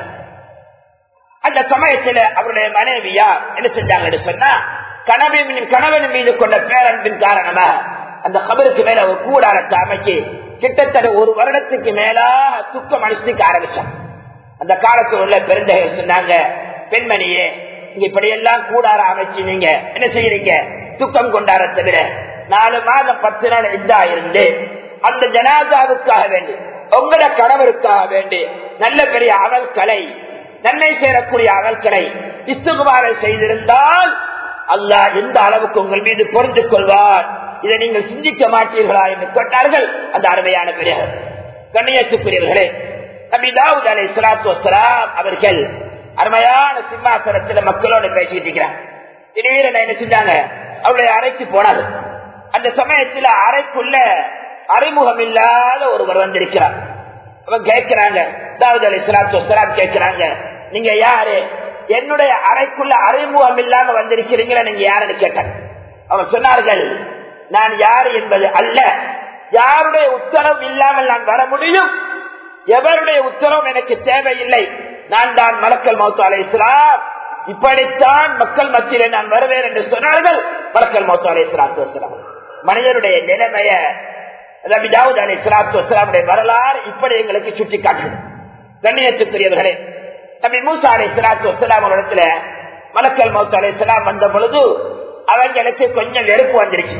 Speaker 1: அந்த சமயத்துல அவருடைய மனைவியா என்ன செஞ்சாங்கன்னு சொன்னா கணவன் கணவன் மீது கொண்ட பேரன்பின் காரணமா அந்த கபருக்கு மேல ஒரு கூடாரத்தை அமைச்சு கிட்டத்தட்ட ஒரு வருடத்துக்கு மேலாக துக்கம் அனுஷ்டிக்க ஆரம்பிச்சான் அந்த காலத்தில் உள்ள பெருந்தகர் சொன்னாங்க பெண்மணியே இங்க இப்படியெல்லாம் கூடார அமைச்சு நீங்க என்ன செய்யறீங்க துக்கம் கொண்டாட தவிர நாலு மாதம் பத்து நாள் இதா இருந்து அந்த ஜனாதாவுக்காக வேண்டி உங்களோட கணவருக்காக வேண்டி நல்ல பெரிய அவல்களை நன்மை சேரக்கூடிய அவல்களை இஸ்துகுமாரை செய்திருந்தால் அல்லாஹ் எந்த அளவுக்கு உங்கள் மீது பொருந்து கொள்வார் இதை நீங்கள் சிந்திக்க மாட்டீர்களா என்று கேட்டார்கள் அந்த அருமையான பெரியவர் கண்ணியத்துக்குரியவர்களே நபி தாவூத் அலை சலாத்து வசலாம் அவர்கள் அருமையான சிம்மாசனத்தில் மக்களோடு பேசிட்டு இருக்கிறார் திடீரென என்ன செஞ்சாங்க அவருடைய அறைக்கு போனார்கள் அந்த சமயத்தில் அறைக்குள்ள அறிமுகம் இல்லாத ஒருவர் வந்திருக்கிறார் அவன் கேட்கிறாங்க தாவூத் அலி சலாத்து வசலாம் கேட்கிறாங்க நீங்க யாரு என்னுடைய அறைக்குள்ள அறிமுகம் இல்லாம வந்திருக்கிறீங்களா நீங்க யாருன்னு கேட்டாங்க அவர் சொன்னார்கள் நான் யார் என்பது அல்ல யாருடைய உத்தரவு இல்லாமல் நான் வர முடியும் எவருடைய உத்தரவும் எனக்கு தேவையில்லை நான் தான் மலக்கல் மௌத்து அலை இஸ்லாம் இப்படித்தான் மக்கள் மத்தியிலே நான் வருவேன் என்று சொன்னார்கள் மலக்கல் மௌத்து அலை இஸ்லாம் மனிதனுடைய நிலைமைய ரபிதாவுத் அலி இஸ்லாத்து வஸ்லாமுடைய வரலாறு இப்படி எங்களுக்கு சுட்டி காட்டுது கண்ணியத்துக்குரியவர்களே நபி மூசா அலி இஸ்லாத்து வஸ்லாம் இடத்துல மலக்கல் மௌத்து அலி இஸ்லாம் வந்த பொழுது அவங்களுக்கு கொஞ்சம் வெறுப்பு வந்துருச்சு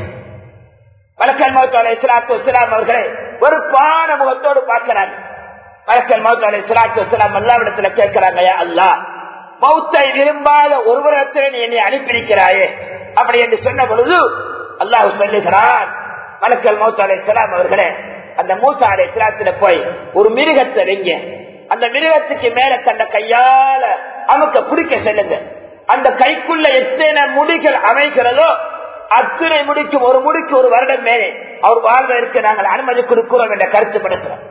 Speaker 1: மலக்கல் மௌத்து அலி இஸ்லாத்து வஸ்லாம் அவர்களை ஒரு பான முகத்தோடு பார்க்கிறாங்க மலக்கல் மௌத்து அலி இஸ்லாத்து வஸ்லாம் அல்லாவிடத்துல கேட்கிறாங்க அல்லா மௌத்தை விரும்பாத ஒருவரத்தில் நீ என்னை அனுப்பியிருக்கிறாயே அப்படி என்று சொன்ன பொழுது அல்லாஹ் சொல்லுகிறான் மலக்கல் மௌசா அலை இஸ்லாம் அவர்களே அந்த மூசா அலை இஸ்லாத்துல போய் ஒரு மிருகத்தை வைங்க அந்த மிருகத்துக்கு மேல தன்னை கையால அமுக்க பிடிக்க செல்லுங்க அந்த கைக்குள்ள எத்தனை முடிகள் அமைகிறதோ அத்தனை முடிக்கும் ஒரு முடிக்கு ஒரு வருடம் மேலே அவர் வாழ்வதற்கு நாங்கள் அனுமதி கொடுக்கிறோம் என்ற கருத்து படுத்துறோம்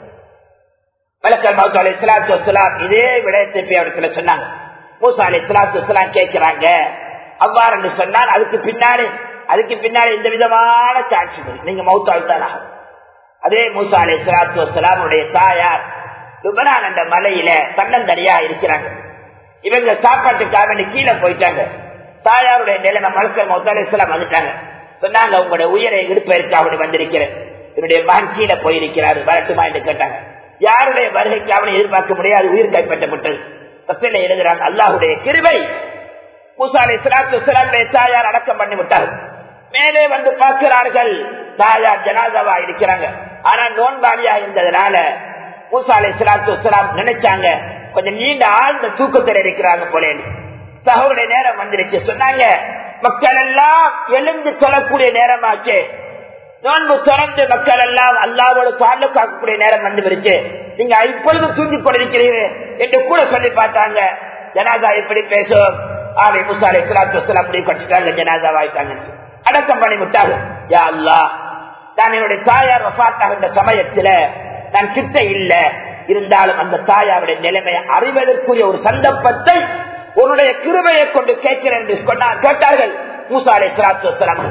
Speaker 1: மலக்கல் மௌசா அலை இஸ்லாத்து வசலாம் இதே விடயத்தை போய் அவருக்கு சொன்னாங்க மூசா அலை இஸ்லாத்து வசலாம் கேட்கிறாங்க அவ்வாறு என்று சொன்னால் அதுக்கு பின்னாடி அதுக்கு பின்னாடி எந்த விதமான சாட்சி நீங்க மௌத்தாவித்தானா அதே மூசா அலை சலாத்து வசலாமுடைய தாயார் லுபனான் என்ற மலையில தன்னந்தனியா இருக்கிறாங்க இவங்க சாப்பாட்டுக்காக கீழே போயிட்டாங்க தாயாருடைய நிலைமை மலக்கல் மௌத்தா அலை இஸ்லாம் வந்துட்டாங்க சொன்னாங்க உங்களுடைய உயிரை இடுப்பதற்கு அவனை வந்திருக்கிறேன் இவருடைய மகன் கீழே போயிருக்கிறார் வரட்டுமா என்று கேட்டாங்க யாருடைய வருகைக்கு அவனை எதிர்பார்க்க முடியாது உயிர் கைப்பற்றப்பட்டது தப்பில எழுதுறாங்க அல்லாஹுடைய கிருவை மூசாலை சிலாத்து தாயார் அடக்கம் பண்ணி விட்டார்கள் மேலே வந்து பார்க்கிறார்கள் தாயார் ஜனாதாவா இருக்கிறாங்க ஆனா நோன்பாளியா இருந்ததுனால மூசாலை சிலாத்து சிலாம் நினைச்சாங்க கொஞ்சம் நீண்ட ஆழ்ந்த தூக்கத்தில் இருக்கிறாங்க போல சகோடைய நேரம் வந்துருச்சு சொன்னாங்க மக்கள் எல்லாம் எழுந்து சொல்லக்கூடிய நேரமாச்சு நோன்பு திறந்து மக்கள் எல்லாம் அல்லாவோட கால காக்கக்கூடிய நேரம் வந்து விருச்சு நீங்க இப்பொழுது தூங்கி கொண்டிருக்கிறீர்கள் என்று கூட சொல்லி பார்த்தாங்க ஜனாதா எப்படி பேசும் ஆலை முசாலை சிலாத்து வசலாம் அப்படி கட்டிட்டாங்க ஜனாதா வாய்த்தாங்க அடக்கம் பண்ணி விட்டாங்க யா அல்லா நான் என்னுடைய தாயார் வசாத்தாகின்ற சமயத்துல நான் கிட்ட இல்ல இருந்தாலும் அந்த தாயாருடைய நிலைமையை அறிவதற்குரிய ஒரு சந்தர்ப்பத்தை உன்னுடைய கிருபையை கொண்டு கேட்கிறேன் என்று சொன்னார் கேட்டார்கள் மூசா அலை சலாத்து வசலாம்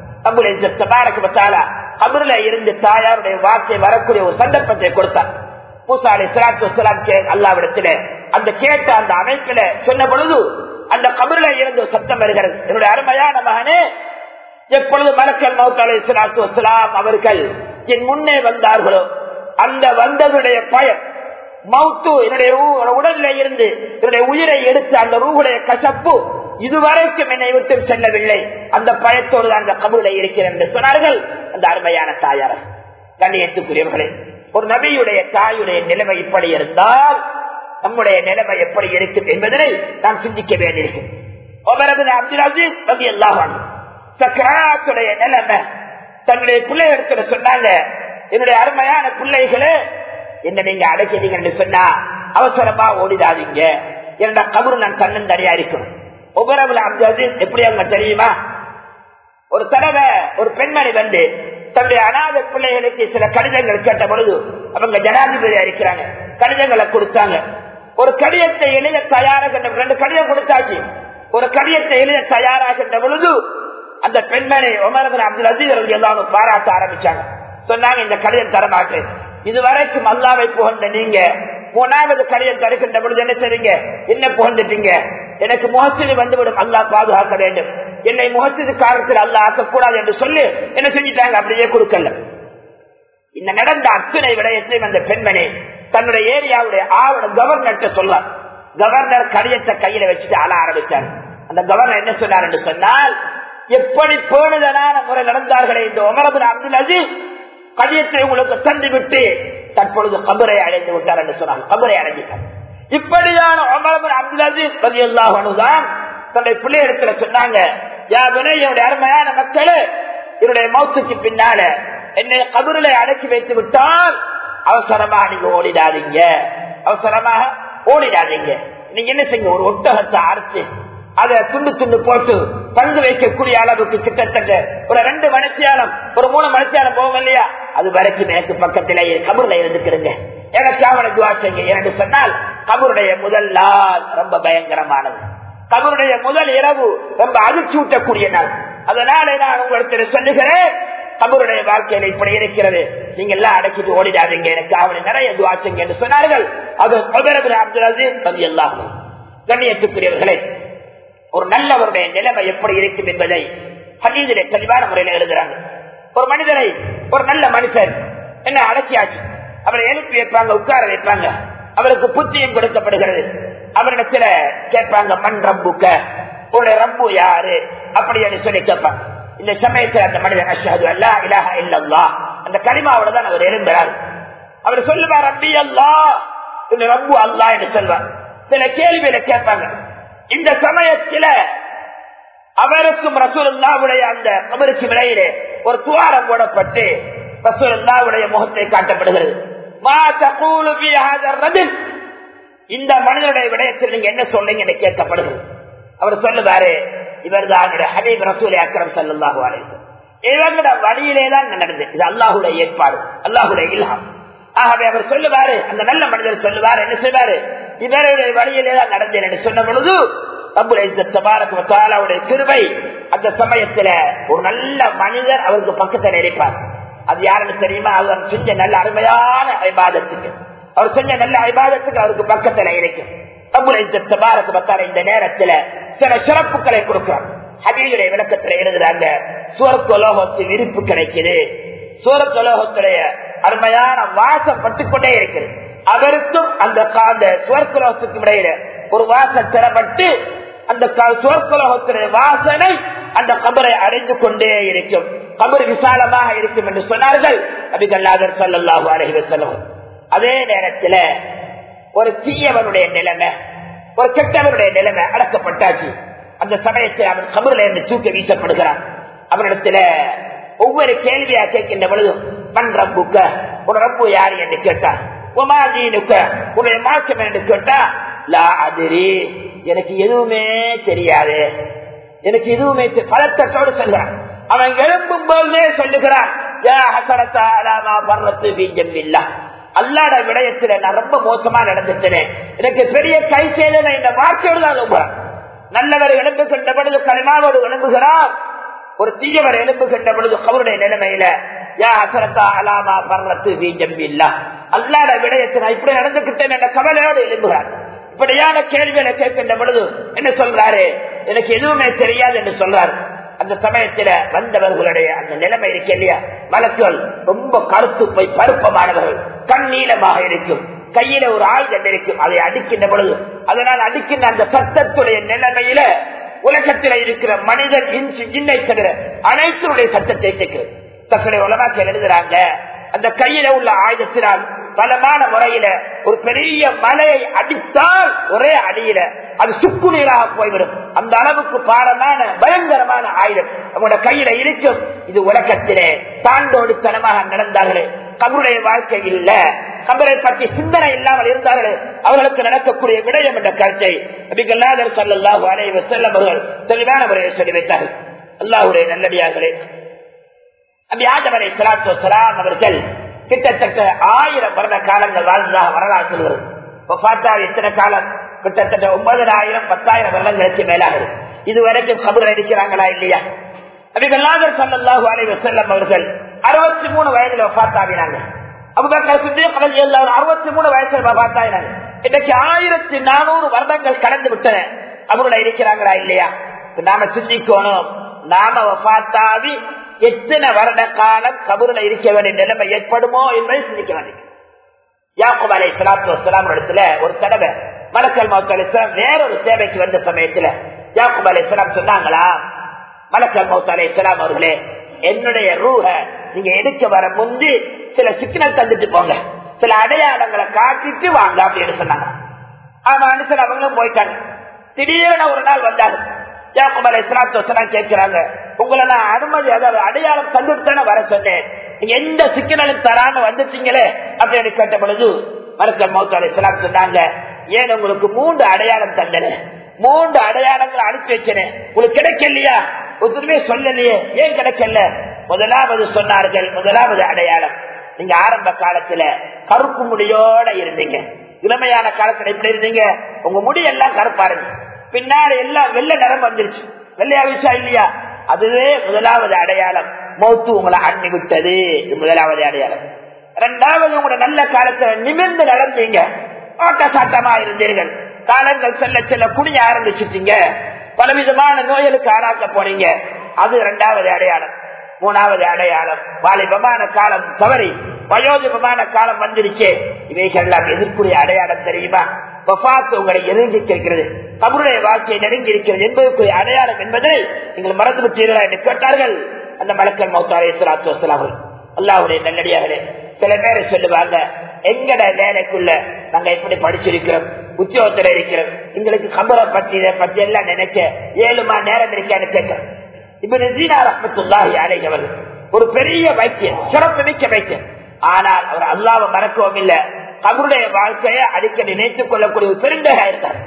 Speaker 1: கபருல இருந்து தாயாருடைய வார்த்தை வரக்கூடிய ஒரு சந்தர்ப்பத்தை கொடுத்தார் மூசா அலை சலாத்து வசலாம் அல்லாவிடத்துல அந்த கேட்ட அந்த அமைப்பில சொன்ன பொழுது அந்த கபருல இருந்து ஒரு சத்தம் வருகிறது என்னுடைய அருமையான மகனே எப்பொழுது மலக்கல் மௌத் அலை சலாத்து வசலாம் அவர்கள் என் முன்னே வந்தார்களோ அந்த வந்ததுடைய பயம் மவுத்து என்னுடைய உடலில இருந்து என்னுடைய உயிரை எடுத்து அந்த ரூகுடைய கசப்பு இதுவரைக்கும் என்னை விட்டு செல்லவில்லை அந்த பயத்தோடு அந்த கபூல இருக்கிறேன் என்று சொன்னார்கள் அந்த அருமையான தாயார் கண்ணியத்துக்குரியவர்களே ஒரு நபியுடைய தாயுடைய நிலைமை இப்படி இருந்தால் நம்முடைய நிலைமை எப்படி இருக்கும் என்பதனை நாம் சிந்திக்க வேண்டியிருக்கும் அப்துல் அசீஸ் நபி அல்லாஹ் சக்கராத்துடைய நிலைமை தன்னுடைய பிள்ளைகளுக்கு சொன்னாங்க என்னுடைய அருமையான பிள்ளைகளே என்ன நீங்க அடைக்கிறீங்கன்னு சொன்னா அவசரமா ஓடிடாதீங்க என்னோட கபரு நான் கண்ணன் தனியா இருக்கும் ஒவ்வொரு அப்து எப்படி அவங்க தெரியுமா ஒரு தடவை ஒரு பெண்மணி வந்து தன்னுடைய அநாத பிள்ளைகளுக்கு சில கடிதங்கள் கேட்ட பொழுது அவங்க ஜனாதிபதியா இருக்கிறாங்க கடிதங்களை கொடுத்தாங்க ஒரு கடிதத்தை எழுத தயாராகின்ற ரெண்டு கடிதம் கொடுத்தாச்சு ஒரு கடிதத்தை எழுத தயாராகின்ற பொழுது அந்த பெண்மணி உமரபன் அப்துல் அசீஸ் எல்லாரும் பாராட்ட ஆரம்பிச்சாங்க சொன்னாங்க இந்த கடிதம் தரமாட்டேன் இதுவரைக்கும் அல்லாவை புகழ்ந்த நீங்க மூணாவது கடிதம் தருகின்ற பொழுது என்ன செய்றீங்க என்ன புகழ்ந்துட்டீங்க எனக்கு முகத்திரி வந்துவிடும் அல்லா பாதுகாக்க வேண்டும் என்னை முகத்திரி காலத்தில் அல்லா ஆக்கக்கூடாது என்று சொல்லி என்ன செஞ்சிட்டாங்க அப்படியே கொடுக்கல இந்த நடந்த அத்தனை விடயத்தையும் அந்த பெண்மணி தன்னுடைய ஏரியாவுடைய ஆளுநர் கவர்னர்கிட்ட சொல்வார் கவர்னர் கடிதத்தை கையில வச்சுட்டு அழ ஆரம்பிச்சார் அந்த கவர்னர் என்ன சொன்னார் என்று சொன்னால் எப்படி பேணுதலான முறை நடந்தார்களே இந்த உமரபுல் அப்துல் அஜீஸ் கடிதத்தை உங்களுக்கு தந்து விட்டு தற்பொழுது கபரை அடைந்து விட்டார் என்று சொன்னாங்க கபரை அடைஞ்சிட்டார் இப்படியான உமரபுல் அப்துல் அஜீஸ் பதி அல்லாஹனுதான் தன்னுடைய பிள்ளைகளுக்கு சொன்னாங்க என்னுடைய அருமையான மக்களே என்னுடைய மௌத்துக்கு பின்னால என்னை கபருளை அடக்கி வைத்து விட்டால் அவசரமா நீங்க ஓடிடாதீங்க அவசரமாக ஓடிடாதீங்க நீங்க என்ன செய்யுங்க ஒரு ஒட்டகத்தை அறுத்து அதை துண்டு துண்டு போட்டு பங்கு வைக்கக்கூடிய அளவுக்கு கிட்டத்தட்ட ஒரு ரெண்டு மணித்தியாலம் ஒரு மூணு மணித்தியாலம் போகும் இல்லையா அது வரைக்கும் எனக்கு பக்கத்திலே கபூர்ல இருந்துக்கிறங்க எனக்கு அவனை துவா செய்யுங்க என்று சொன்னால் கபருடைய முதல் நாள் ரொம்ப பயங்கரமானது கபருடைய முதல் இரவு ரொம்ப அதிர்ச்சி ஊட்டக்கூடிய நாள் அதனால நான் உங்களுக்கு சொல்லுகிறேன் கபருடைய வாழ்க்கையில இப்படி இருக்கிறது நீங்க எல்லாம் அடக்கிட்டு ஓடிடாதீங்க எனக்கு அவனை நிறைய துவாச்சங்க என்று சொன்னார்கள் அது அப்துல் அசீஸ் ரவி எல்லாம் கண்ணியத்துக்குரியவர்களே ஒரு நல்லவருடைய நிலைமை எப்படி இருக்கும் என்பதை ஹதீதிலே தெளிவான முறையில் எழுதுறாங்க ஒரு மனிதரை ஒரு நல்ல மனுஷன் என்ன அடக்கியாச்சு அவரை எழுப்பி வைப்பாங்க உட்கார வைப்பாங்க அவருக்கு புத்தியும் கொடுக்கப்படுகிறது அவரிடத்துல கேட்பாங்க மண் ரம்புக்க உன்னுடைய ரம்பு யாரு அப்படின்னு சொல்லி கேட்பாங்க இந்த சமயத்தில் அந்த மனிதன் அஷஹது அல்லா இலாஹ இல்லல்லா அந்த கலிமாவோட தான் அவர் எழும்புறார் அவர் சொல்லுவார் ரப்பி அல்லா இந்த ரப்பு அல்லா என்று சொல்வார் சில கேள்விகளை கேட்பாங்க இந்த சமயத்தில் அவருக்கும் ரசூலுல்லாவுடைய அந்த கபருக்கு விலையிலே ஒரு துவாரம் போடப்பட்டு ரசூலுல்லாவுடைய முகத்தை காட்டப்படுகிறது மா தகூலு ஃபீ ஹாதர் ரஜுல் இந்த மனிதனுடைய விடயத்தில் நீங்க என்ன சொல்றீங்க என்று கேட்கப்படுகிறது அவர் சொல்லுவாரு இவர் தான் ஹபீப் ரசூல் அக்ரம் சல்லாஹூ அலைவர் இவங்களோட வழியிலே தான் நடந்தது இது அல்லாஹுடைய ஏற்பாடு அல்லாஹுடைய இல்லாம் ஆகவே அவர் சொல்லுவாரு அந்த நல்ல மனிதர் சொல்லுவாரு என்ன செய்வாரு இவருடைய வழியிலே தான் நடந்தேன் என்று சொன்ன பொழுது தபாரக்குடைய கிருபை அந்த சமயத்துல ஒரு நல்ல மனிதர் அவருக்கு பக்கத்தில் நினைப்பார் அது யாருன்னு தெரியுமா அவர் செஞ்ச நல்ல அருமையான ஐபாதத்துக்கு அவர் செஞ்ச நல்ல ஐபாதத்துக்கு அவருக்கு பக்கத்துல இருக்கும் இந்த நேரத்துல சில சிறப்புகளை கொடுக்கிறார் ஹபீடைய விளக்கத்துல எழுதுறாங்க சூரத்துலோகத்து விருப்பு கிடைக்குது சூரத்துலோகத்துடைய அருமையான வாசம் பட்டுக்கொண்டே இருக்குது அவருக்கும் அந்த அந்த சுவர்க்கலோகத்துக்கும் இடையில ஒரு வாசம் திறப்பட்டு அந்த சுவர்க்கலோகத்துடைய வாசனை அந்த கபரை அடைந்து கொண்டே இருக்கும் கபர் விசாலமாக இருக்கும் என்று சொன்னார்கள் அபிகல்லாதர் சொல்லல்லாஹு அலஹி வசல்லம் அதே நேரத்தில் ஒரு தீயவனுடைய நிலைமை ஒரு கெட்டவனுடைய நிலைமை அடக்கப்பட்டாச்சு அந்த சமயத்தில் அவன் கபரில் இருந்து தூக்க வீசப்படுகிறான் அவனிடத்துல ஒவ்வொரு கேள்வியா கேட்கின்ற பொழுதும் மண் ரப்புக்க ஒரு ரப்பு யாரு என்று கேட்டான் உமாதீனுக்க உன்னுடைய மாற்றம் என்று கேட்டா லா அதிரி எனக்கு எதுவுமே தெரியாது எனக்கு எதுவுமே பலத்தோடு சொல்கிறான் அவன் எழும்பும் போதே சொல்லுகிறான் யா ஹஸரத்தா அலா மா பர்ரத்து ஃபீ ஜம்பில்லாஹ் அல்லாட விடயத்துல நான் ரொம்ப மோசமா நடந்துட்டேன் எனக்கு பெரிய கை செய்த இந்த வார்த்தையோடு தான் நம்புறேன் நல்லவர் எலும்பு கண்ட பொழுது களிமாவோடு எழும்புகிறார் ஒரு தீயவர் எலும்பு கண்ட பொழுது கவருடைய நிலைமையில யா அசரத்தா அலாமா பர்ரத்து வீஜம்பில்லா அல்லாட விடயத்தை நான் இப்படி நடந்துகிட்டேன் என்ற கவலையோடு எழும்புகிறார் இப்படியான கேள்விகளை கேட்கின்ற பொழுது என்ன சொல்றாரு எனக்கு எதுவுமே தெரியாது என்று சொல்றாரு அந்த சமயத்துல வந்தவர்களுடைய அந்த நிலைமை இருக்கு இல்லையா மலக்குகள் ரொம்ப கருத்து போய் பருப்பமானவர்கள் கண்ணீளமாக இருக்கும் கையில ஒரு ஆயுதம் இருக்கும் அதை அடிக்கின்ற பொழுது அதனால் அடிக்கின்ற அந்த சத்தத்துடைய நிலைமையில உலகத்தில் இருக்கிற மனிதன் இன்சு ஜின்னை தவிர அனைத்துடைய சத்தத்தை கேட்கிறது தக்கடைய உலமாக்கள் எழுதுறாங்க அந்த கையில உள்ள ஆயுதத்தினால் பலமான முறையில ஒரு பெரிய மலையை அடித்தால் ஒரே அடியில அது சுக்கு நீராக போய்விடும் அந்த அளவுக்கு பாரமான பயங்கரமான ஆயுதம் நம்முடைய கையில இருக்கும் இது உலகத்திலே தாண்டோடுத்தனமாக நடந்தார்களே கபருடைய வாழ்க்கை இல்ல கபரை பற்றி சிந்தனை இல்லாமல் இருந்தார்களே அவர்களுக்கு நடக்கக்கூடிய விடயம் என்ற கருத்தை நபிகல்லாதர் சல்லாஹூ அலைவ செல்லம் அவர்கள் தெளிவான முறையை சொல்லி வைத்தார்கள் அல்லாஹுடைய நல்லடியார்களே நபி ஆதம் அலை சலாத்து வசலாம் அவர்கள் கிட்டத்தட்ட ஆயிரம் வருட காலங்கள் வாழ்ந்ததாக வரலாறு சொல்கிறது இப்ப பார்த்தா எத்தனை காலம் கிட்டத்தட்ட ஒன்பதாயிரம் பத்தாயிரம் வருடங்களுக்கு மேலாகுது இதுவரைக்கும் கபர் அடிக்கிறாங்களா இல்லையா நபிகல்லாதர் சல்லாஹூ அலை வசல்லம் அவர்கள் அறுபத்தி மூணு வயதுல பார்த்தாவினாங்க அறுபத்தி மூணு வயசுல பார்த்தாயினாங்க இன்னைக்கு ஆயிரத்தி நானூறு வருடங்கள் கடந்து விட்டன அவங்கள இருக்கிறாங்களா இல்லையா நாம சிந்திக்கணும் நாம பார்த்தாவி எத்தனை வருட காலம் கபூர்ல இருக்க வேண்டிய நிலைமை ஏற்படுமோ என்பதை சிந்திக்க வேண்டும் யாக்குப் அலை சலாத்து வசலாம் இடத்துல ஒரு தடவை மலக்கல் மௌத் அலிஸ்லாம் வேறொரு தேவைக்கு வந்த சமயத்துல யாக்குப் அலை சலாம் சொன்னாங்களா மலக்கல் மௌத் அலை சலாம் அவர்களே என்னுடைய ரூஹ நீங்க எடுக்க வர முந்தி சில சிக்னல் தந்துட்டு போங்க சில அடையாளங்களை காட்டிட்டு வாங்க அப்படின்னு சொன்னாங்க ஆமா சில அவங்களும் போயிட்டாங்க திடீர்னு ஒரு நாள் வந்தாங்க யாக்குப் அலை சலாத்து வசலாம் கேட்கிறாங்க உங்களை நான் அனுமதி அதாவது அடையாளம் தந்துட்டு தானே வர சொன்னேன் நீங்க எந்த சிக்கனலும் தராம வந்துட்டீங்களே அப்படின்னு கேட்ட பொழுது மருத்துவ மௌத்தாலை சலாம் சொன்னாங்க ஏன் உங்களுக்கு மூன்று அடையாளம் தந்தன மூன்று அடையாளங்கள் அனுப்பி வச்சனேன் உங்களுக்கு கிடைக்கலையா ஒருத்தருமே சொல்லலையே ஏன் கிடைக்கல முதலாவது சொன்னார்கள் முதலாவது அடையாளம் நீங்க ஆரம்ப காலத்துல கருப்பு முடியோட இருந்தீங்க இளமையான காலத்துல எப்படி இருந்தீங்க உங்க முடி எல்லாம் கருப்பா இருந்துச்சு பின்னாடி எல்லாம் வெள்ளை நிறம் வந்துருச்சு வெள்ளையா விஷா இல்லையா அதுவே முதலாவது அடையாளம் மௌத்து உங்களை அண்ணி விட்டது இது முதலாவது அடையாளம் இரண்டாவது உங்களோட நல்ல காலத்துல நிமிர்ந்து நடந்தீங்க ஓட்ட சாட்டமா இருந்தீர்கள் காலங்கள் செல்ல செல்ல குடிய ஆரம்பிச்சுட்டீங்க பலவிதமான நோய்களுக்கு ஆளாக்க போனீங்க அது இரண்டாவது அடையாளம் மூணாவது அடையாளம் வாலிபமான காலம் தவறி வயோதிபமான காலம் வந்துருச்சே இவைகள் எல்லாம் எதிர்ப்புரிய அடையாளம் தெரியுமா வஃபாத்து உங்களை நெருங்கி இருக்கிறது கபருடைய வாழ்க்கையை நெருங்கி இருக்கிறது என்பதற்குரிய அடையாளம் என்பதை நீங்கள் மறந்து விட்டீர்களா என்று கேட்டார்கள் அந்த மலக்கல் மௌத்தாரே சலாத்து வசலாமல் அல்லாவுடைய நல்லடியார்களே சில பேரை சொல்லுவாங்க எங்கட வேலைக்குள்ள நாங்க எப்படி படிச்சிருக்கிறோம் உத்தியோகத்துல இருக்கிறோம் எங்களுக்கு கபரை பத்தி இதை பத்தி எல்லாம் நினைக்க ஏழுமா நேரம் இருக்கான்னு கேட்க இப்ப நசீனா ரஹமத்துல்லாஹி அலைகவர்கள் ஒரு பெரிய வைத்தியம் சிறப்பு மிக்க வைத்தியம் ஆனால் அவர் அல்லாவை மறக்கவும் இல்லை அவருடைய வாழ்க்கையை அடிக்கடி நினைத்துக் கொள்ளக்கூடிய ஒரு பெருந்தகா இருந்தார்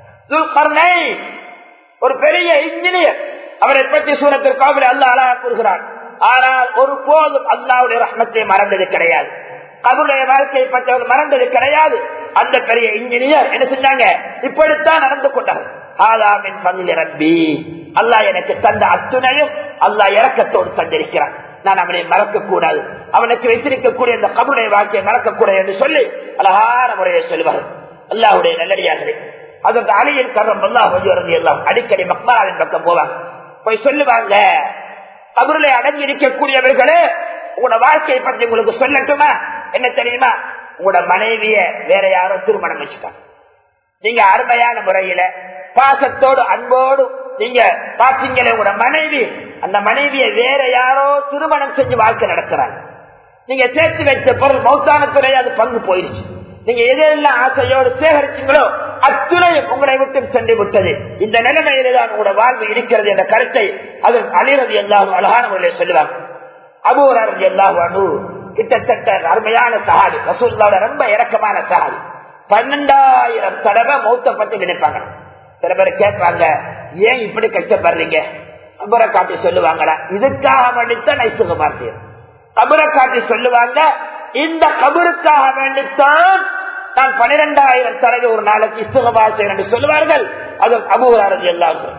Speaker 1: ஒரு பெரிய இன்ஜினியர் அவரை பற்றி சூரத்திற்காக அல்ல அழகா கூறுகிறார் ஆனால் ஒரு போதும் அல்லாவுடைய ரஹ்மத்தை மறந்தது கிடையாது அவருடைய வாழ்க்கையை பற்றி அவர் மறந்தது கிடையாது அந்த பெரிய இன்ஜினியர் என்ன செஞ்சாங்க இப்படித்தான் நடந்து கொண்டார் ஆதாமின் பங்கில் ரப்பி அல்லாஹ் எனக்கு தந்த அத்துணையும் அல்லாஹ் இறக்கத்தோடு தந்திருக்கிறான் நான் அவனை மறக்க கூடாது அவனுக்கு வைத்திருக்கக்கூடிய இந்த கபருடைய வாழ்க்கையை மறக்கக்கூடாது என்று சொல்லி அழகான முறையை சொல்லுவார் அல்லாஹுடைய நல்லடியார்களே அதற்கு அலியில் கரம் அல்லாஹ் எல்லாம் அடிக்கடி மக்மராவின் பக்கம் போவாங்க போய் சொல்லுவாங்க கபருளை அடங்கி இருக்கக்கூடியவர்களே உங்களோட வாழ்க்கையை பற்றி உங்களுக்கு சொல்லட்டுமா என்ன தெரியுமா உங்களோட மனைவிய வேற யாரோ திருமணம் வச்சுட்டாங்க நீங்க அருமையான முறையில பாசத்தோடு அன்போடு நீங்க பாத்தீங்களே உங்களோட மனைவி அந்த மனைவியை வேற யாரோ திருமணம் செஞ்சு வாழ்க்கை நடத்துறாங்க நீங்க சேர்த்து வச்ச பொருள் மௌத்தான துறை அது பங்கு போயிருச்சு நீங்க எதெல்லாம் ஆசையோடு சேகரிச்சீங்களோ அத்துணையும் உங்களை விட்டு சென்று விட்டது இந்த நிலைமையிலே தான் உங்களோட வாழ்வு இருக்கிறது என்ற கருத்தை அது அலிரதி எல்லாரும் அழகான முறையில் சொல்லுவாங்க அபூரதி எல்லாரும் கிட்டத்தட்ட அருமையான சகாது ரசூல்லாவோட ரொம்ப இறக்கமான சகாது பன்னெண்டாயிரம் தடவை மௌத்த பத்தி நினைப்பாங்க சில பேர் கேட்பாங்க ஏன் இப்படி கஷ்டப்படுறீங்க அப்புறம் காட்டி சொல்லுவாங்களா இதுக்காக வேண்டித்தான் நைசுகமார்த்தீர் கபரை காட்டி சொல்லுவாங்க இந்த கபருக்காக வேண்டித்தான் நான் பனிரெண்டாயிரம் தடவை ஒரு நாளைக்கு இஸ்தகபா செய்யறேன் என்று சொல்லுவார்கள் அது அபூராரது எல்லாரும்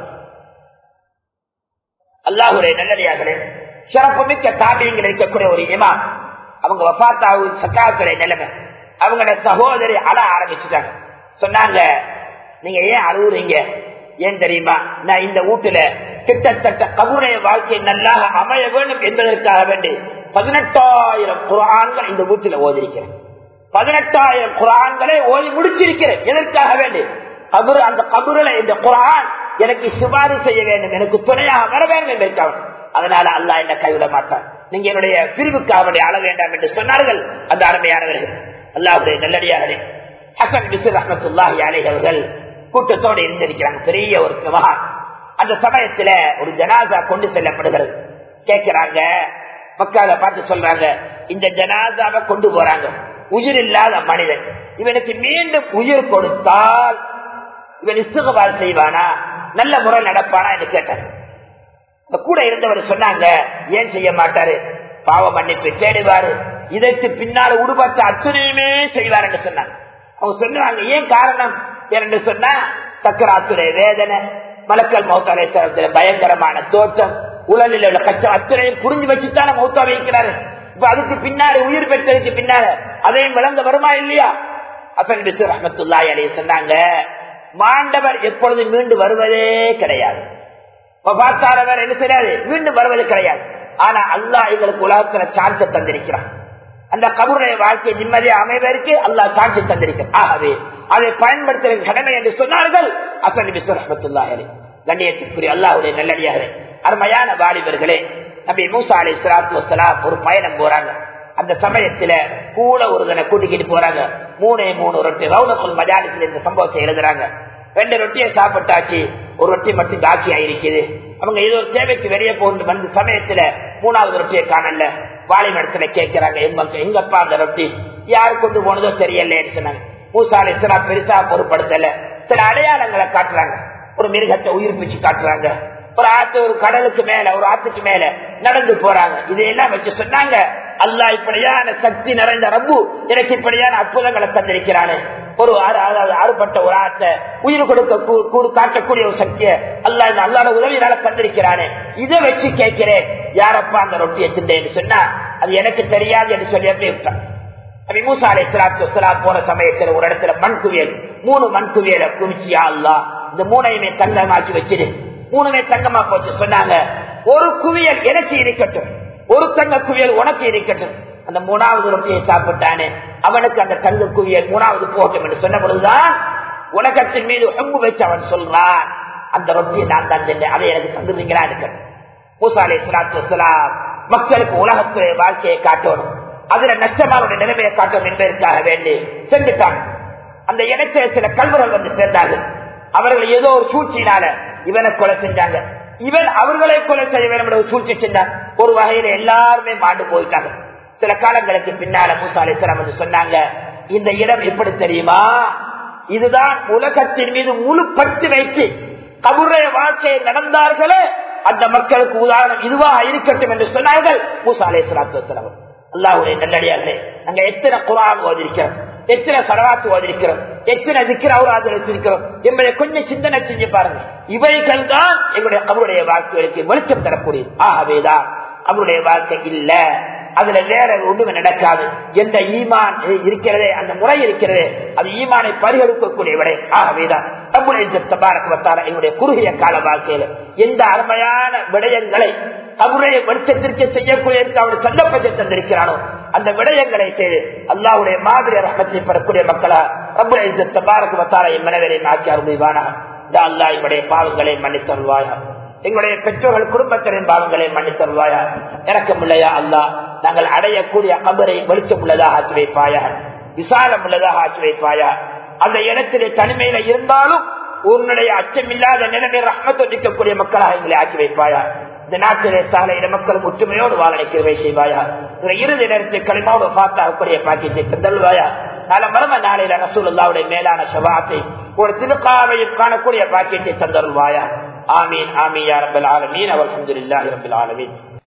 Speaker 1: அல்லாஹுடைய நல்லடியார்களே சிறப்பு மிக்க தாபியங்கள் இருக்கக்கூடிய ஒரு இமாம் அவங்க வஃத்தாவு சக்காத்துடைய நிலைமை அவங்களோட சகோதரி அழ ஆரம்பிச்சுட்டாங்க சொன்னாங்க நீங்க ஏன் அழுகுறீங்க ஏன் தெரியுமா நான் இந்த வீட்டுல கிட்டத்தட்ட கபுடைய வாழ்க்கை நல்லாக அமைய வேண்டும் என்பதற்காக வேண்டி பதினெட்டாயிரம் குரான்கள் இந்த வீட்டுல ஓதிருக்கிறேன் பதினெட்டாயிரம் குரான்களை ஓதி முடிச்சிருக்கிறேன் எதற்காக வேண்டி கபுரு அந்த கபுருல இந்த குரான் எனக்கு சிபாரி செய்ய வேண்டும் எனக்கு துணையாக வர வேண்டும் என்பதற்காக அதனால அல்லாஹ் என்ன கைவிட மாட்டான் நீங்க என்னுடைய பிரிவுக்காக அழ வேண்டாம் என்று சொன்னார்கள் அந்த அருமையானவர்கள் அல்லாஹுடைய நல்லடியார்களே ஹசன் பிசு ரஹமத்துல்லாஹி அலை அவர்கள் கூட்டத்தோடு இருந்திருக்கிறாங்க பெரிய ஒரு மகான் அந்த சமயத்துல ஒரு ஜனாசா கொண்டு செல்லப்படுகிறது கேட்கிறாங்க மக்களை பார்த்து சொல்றாங்க இந்த ஜனாசாவை கொண்டு போறாங்க உயிர் இல்லாத மனிதன் இவனுக்கு மீண்டும் உயிர் கொடுத்தால் இவன் இசுகவால் செய்வானா நல்ல முறை நடப்பானா என்று கேட்டார் இந்த கூட இருந்தவர் சொன்னாங்க ஏன் செய்ய மாட்டாரு பாவ மன்னிப்பு தேடுவாரு இதற்கு பின்னால் உடுபட்ட அத்துணையுமே செய்வார் என்று சொன்னாங்க அவங்க சொன்னாங்க ஏன் காரணம் என்று சொன்னா சக்கராத்துடைய வேதனை மலக்கல் மௌத்தாலேஸ்வரத்துல பயங்கரமான தோற்றம் உடலில் உள்ள கச்சம் அத்துணையும் புரிஞ்சு வச்சுத்தான மௌத்தா வைக்கிறாரு இப்ப அதுக்கு பின்னாடி உயிர் பெற்றதுக்கு பின்னால அதையும் விளங்க வருமா இல்லையா அசன் பிசு ரஹமத்துல்லாய் அலைய சொன்னாங்க மாண்டவர் எப்பொழுது மீண்டு வருவதே கிடையாது பார்த்தாரவர் என்ன செய்யாது மீண்டும் வருவது கிடையாது ஆனா அல்லா எங்களுக்கு உலகத்துல சான்ஸை தந்திருக்கிறான் அந்த கபருடைய வாழ்க்கை நிம்மதியா அமைவதற்கு அல்லா சான்ஸை தந்திருக்கிறான் ஆகவே அதை பயன்படுத்துகிற கடமை என்று சொன்னார்கள் அசன் பிசு ரஹமத்துல்லாய் அலி கண்ணியத்திற்குரிய அல்லாவுடைய நல்லடியாக அருமையான வாலிபர்களே நபி மூசா அலி சலாத்து வசலாம் ஒரு பயணம் போறாங்க அந்த சமயத்துல கூட ஒருதனை கூட்டிக்கிட்டு போறாங்க மூணே மூணு ரொட்டி ரவுனக்குள் மஜாலத்தில் இந்த சம்பவத்தை எழுதுறாங்க ரெண்டு ரொட்டியை சாப்பிட்டாச்சு ஒரு ரொட்டி மட்டும் காட்சி ஆயிருக்குது அவங்க ஏதோ ஒரு தேவைக்கு வெளியே போகிற வந்த சமயத்துல மூணாவது ரொட்டியை காணல வாலிமடத்துல கேட்கிறாங்க எங்க எங்கப்பா அந்த ரொட்டி யாரு கொண்டு போனதோ தெரியலன்னு சொன்னாங்க மூசாலை சில பெருசா பொருட்படுத்தல சில அடையாளங்களை காட்டுறாங்க ஒரு மிருகத்தை உயிர்ப்பிச்சு காட்டுறாங்க ஒரு ஆத்து ஒரு கடலுக்கு மேல ஒரு ஆத்துக்கு மேல நடந்து போறாங்க இதையெல்லாம் வச்சு சொன்னாங்க அல்லா இப்படியான சக்தி நிறைந்த ரப்பு எனக்கு இப்படியான அற்புதங்களை தந்திருக்கிறானு ஒரு அறுபட்ட ஒரு ஆட்டை உயிர் கொடுக்க காட்டக்கூடிய ஒரு சக்தியை அல்லா இந்த அல்லாட உதவியால தந்திருக்கிறானே இதை வச்சு கேட்கிறேன் யாரப்பா அந்த ரொட்டியை திண்டேன்னு சொன்னா அது எனக்கு தெரியாது என்று சொல்லி அப்படியே விட்டான் அப்படி மூசா அலை சலாத்து போன சமயத்துல ஒரு இடத்துல மண் குவியல் மூணு மண் குவியலை குமிச்சியா அல்லா இந்த மூணையுமே தங்கமாக்கி வச்சிரு மூணுமே தங்கமா போச்சு சொன்னாங்க ஒரு குவியல் எனக்கு இருக்கட்டும் ஒரு தங்க குவியல் உனக்கு இருக்கட்டும் அந்த மூணாவது ரொட்டியை சாப்பிட்டானே அவனுக்கு அந்த தங்க குவியல் மூணாவது போகட்டும் என்று சொன்ன பொழுதுதான் உலகத்தின் மீது ஒம்பு வச்சு அவன் சொல்றான் அந்த ரொட்டியை நான் தந்தேன் அதை எனக்கு தந்துருவீங்களா இருக்கட்டும் மூசாலை சலாத்து மக்களுக்கு உலகத்துடைய வாழ்க்கையை காட்டணும் அதுல நஷ்டமானுடைய நிலைமையை காட்டணும் என்பதற்காக வேண்டி சென்றுட்டாங்க அந்த இடத்துல சில கல்வர்கள் வந்து சேர்ந்தார்கள் அவர்கள் ஏதோ ஒரு சூழ்ச்சியினால இவனை கொலை செஞ்சாங்க இவன் அவர்களை கொலை செய்ய வேண்டும் என்று சூழ்ச்சி செஞ்சான் ஒரு வகையில எல்லாருமே மாண்டு போயிட்டாங்க சில காலங்களுக்கு பின்னால மூசா அலிஸ்லாம் வந்து சொன்னாங்க இந்த இடம் எப்படி தெரியுமா இதுதான் உலகத்தின் மீது முழு பட்டு வைத்து கபுரைய வாழ்க்கையை நடந்தார்களே அந்த மக்களுக்கு உதாரணம் இதுவாக இருக்கட்டும் என்று சொன்னார்கள் மூசா அலே சலாத்து அல்லாவுடைய நல்லடியார்களே அங்க எத்தனை குரான் ஓதிருக்கிறோம் எத்தனை சரவாத்து ஓதிருக்கிறோம் எத்தனை திக்கிற அவராது வச்சிருக்கிறோம் என்பதை கொஞ்சம் சிந்தனை செஞ்சு பாருங்க இவைகள் தான் எங்களுடைய அவருடைய வாழ்க்கைகளுக்கு வெளிச்சம் தரக்கூடிய ஆகவேதான் அவருடைய வாழ்க்கை இல்ல அதுல வேற ஒன்றுமே நடக்காது எந்த ஈமான் இருக்கிறதே அந்த முறை இருக்கிறதே அது ஈமானை பரிகரிக்கக்கூடிய விடை ஆகவேதான் நம்முடைய தபாரக்கு எங்களுடைய குறுகிய கால வாழ்க்கையில எந்த அருமையான விடயங்களை அவருடைய வெளிச்சத்திற்கு செய்யக்கூடிய அவருடைய சந்தர்ப்பத்தை தந்திருக்கிறானோ அந்த விடயங்களை செய்து அல்லாவுடைய மாதிரி ரகத்தை பெறக்கூடிய மக்களா நம்முடைய தபாரக்கு வத்தார என் மனைவரை ஆக்கி அருள்வானா அல்லா என்னுடைய பாவங்களை மன்னித்தருள்வாயா எங்களுடைய பெற்றோர்கள் குடும்பத்தினரின் பாவங்களை மன்னித்தருள்வாயா இறக்கம் இல்லையா அல்லா நாங்கள் அடையக்கூடிய கபரை வெளிச்சம் உள்ளதாக ஆக்கி வைப்பாயா விசாலம் உள்ளதாக ஆக்கி வைப்பாயா அந்த இடத்திலே தனிமையில இருந்தாலும் உன்னுடைய அச்சமில்லாத நிலைமை ரஹ்மத்தை நிற்கக்கூடிய மக்களாக எங்களை ஆக்கி வைப்பாயா இந்த நாட்டிலே சாலையில மக்கள் ஒற்றுமையோடு வாழ நிற்கிறவை செய்வாயா இறுதி நேரத்தில் களிமாவோடு பார்த்தாக்கூடிய பாக்கியத்தை தந்தல்வாயா நாள மரம நாளையில ரசூலுல்லாவுடைய மேலான சபாத்தை ஒரு திருக்காவையும் காணக்கூடிய பாக்கியத்தை தந்தருள்வாயா ஆமீன் ஆமீன் யா ரப்பல் ஆலமீன் அவல்ஹம்துலில்லாஹி ரப்பில் ஆலமீன்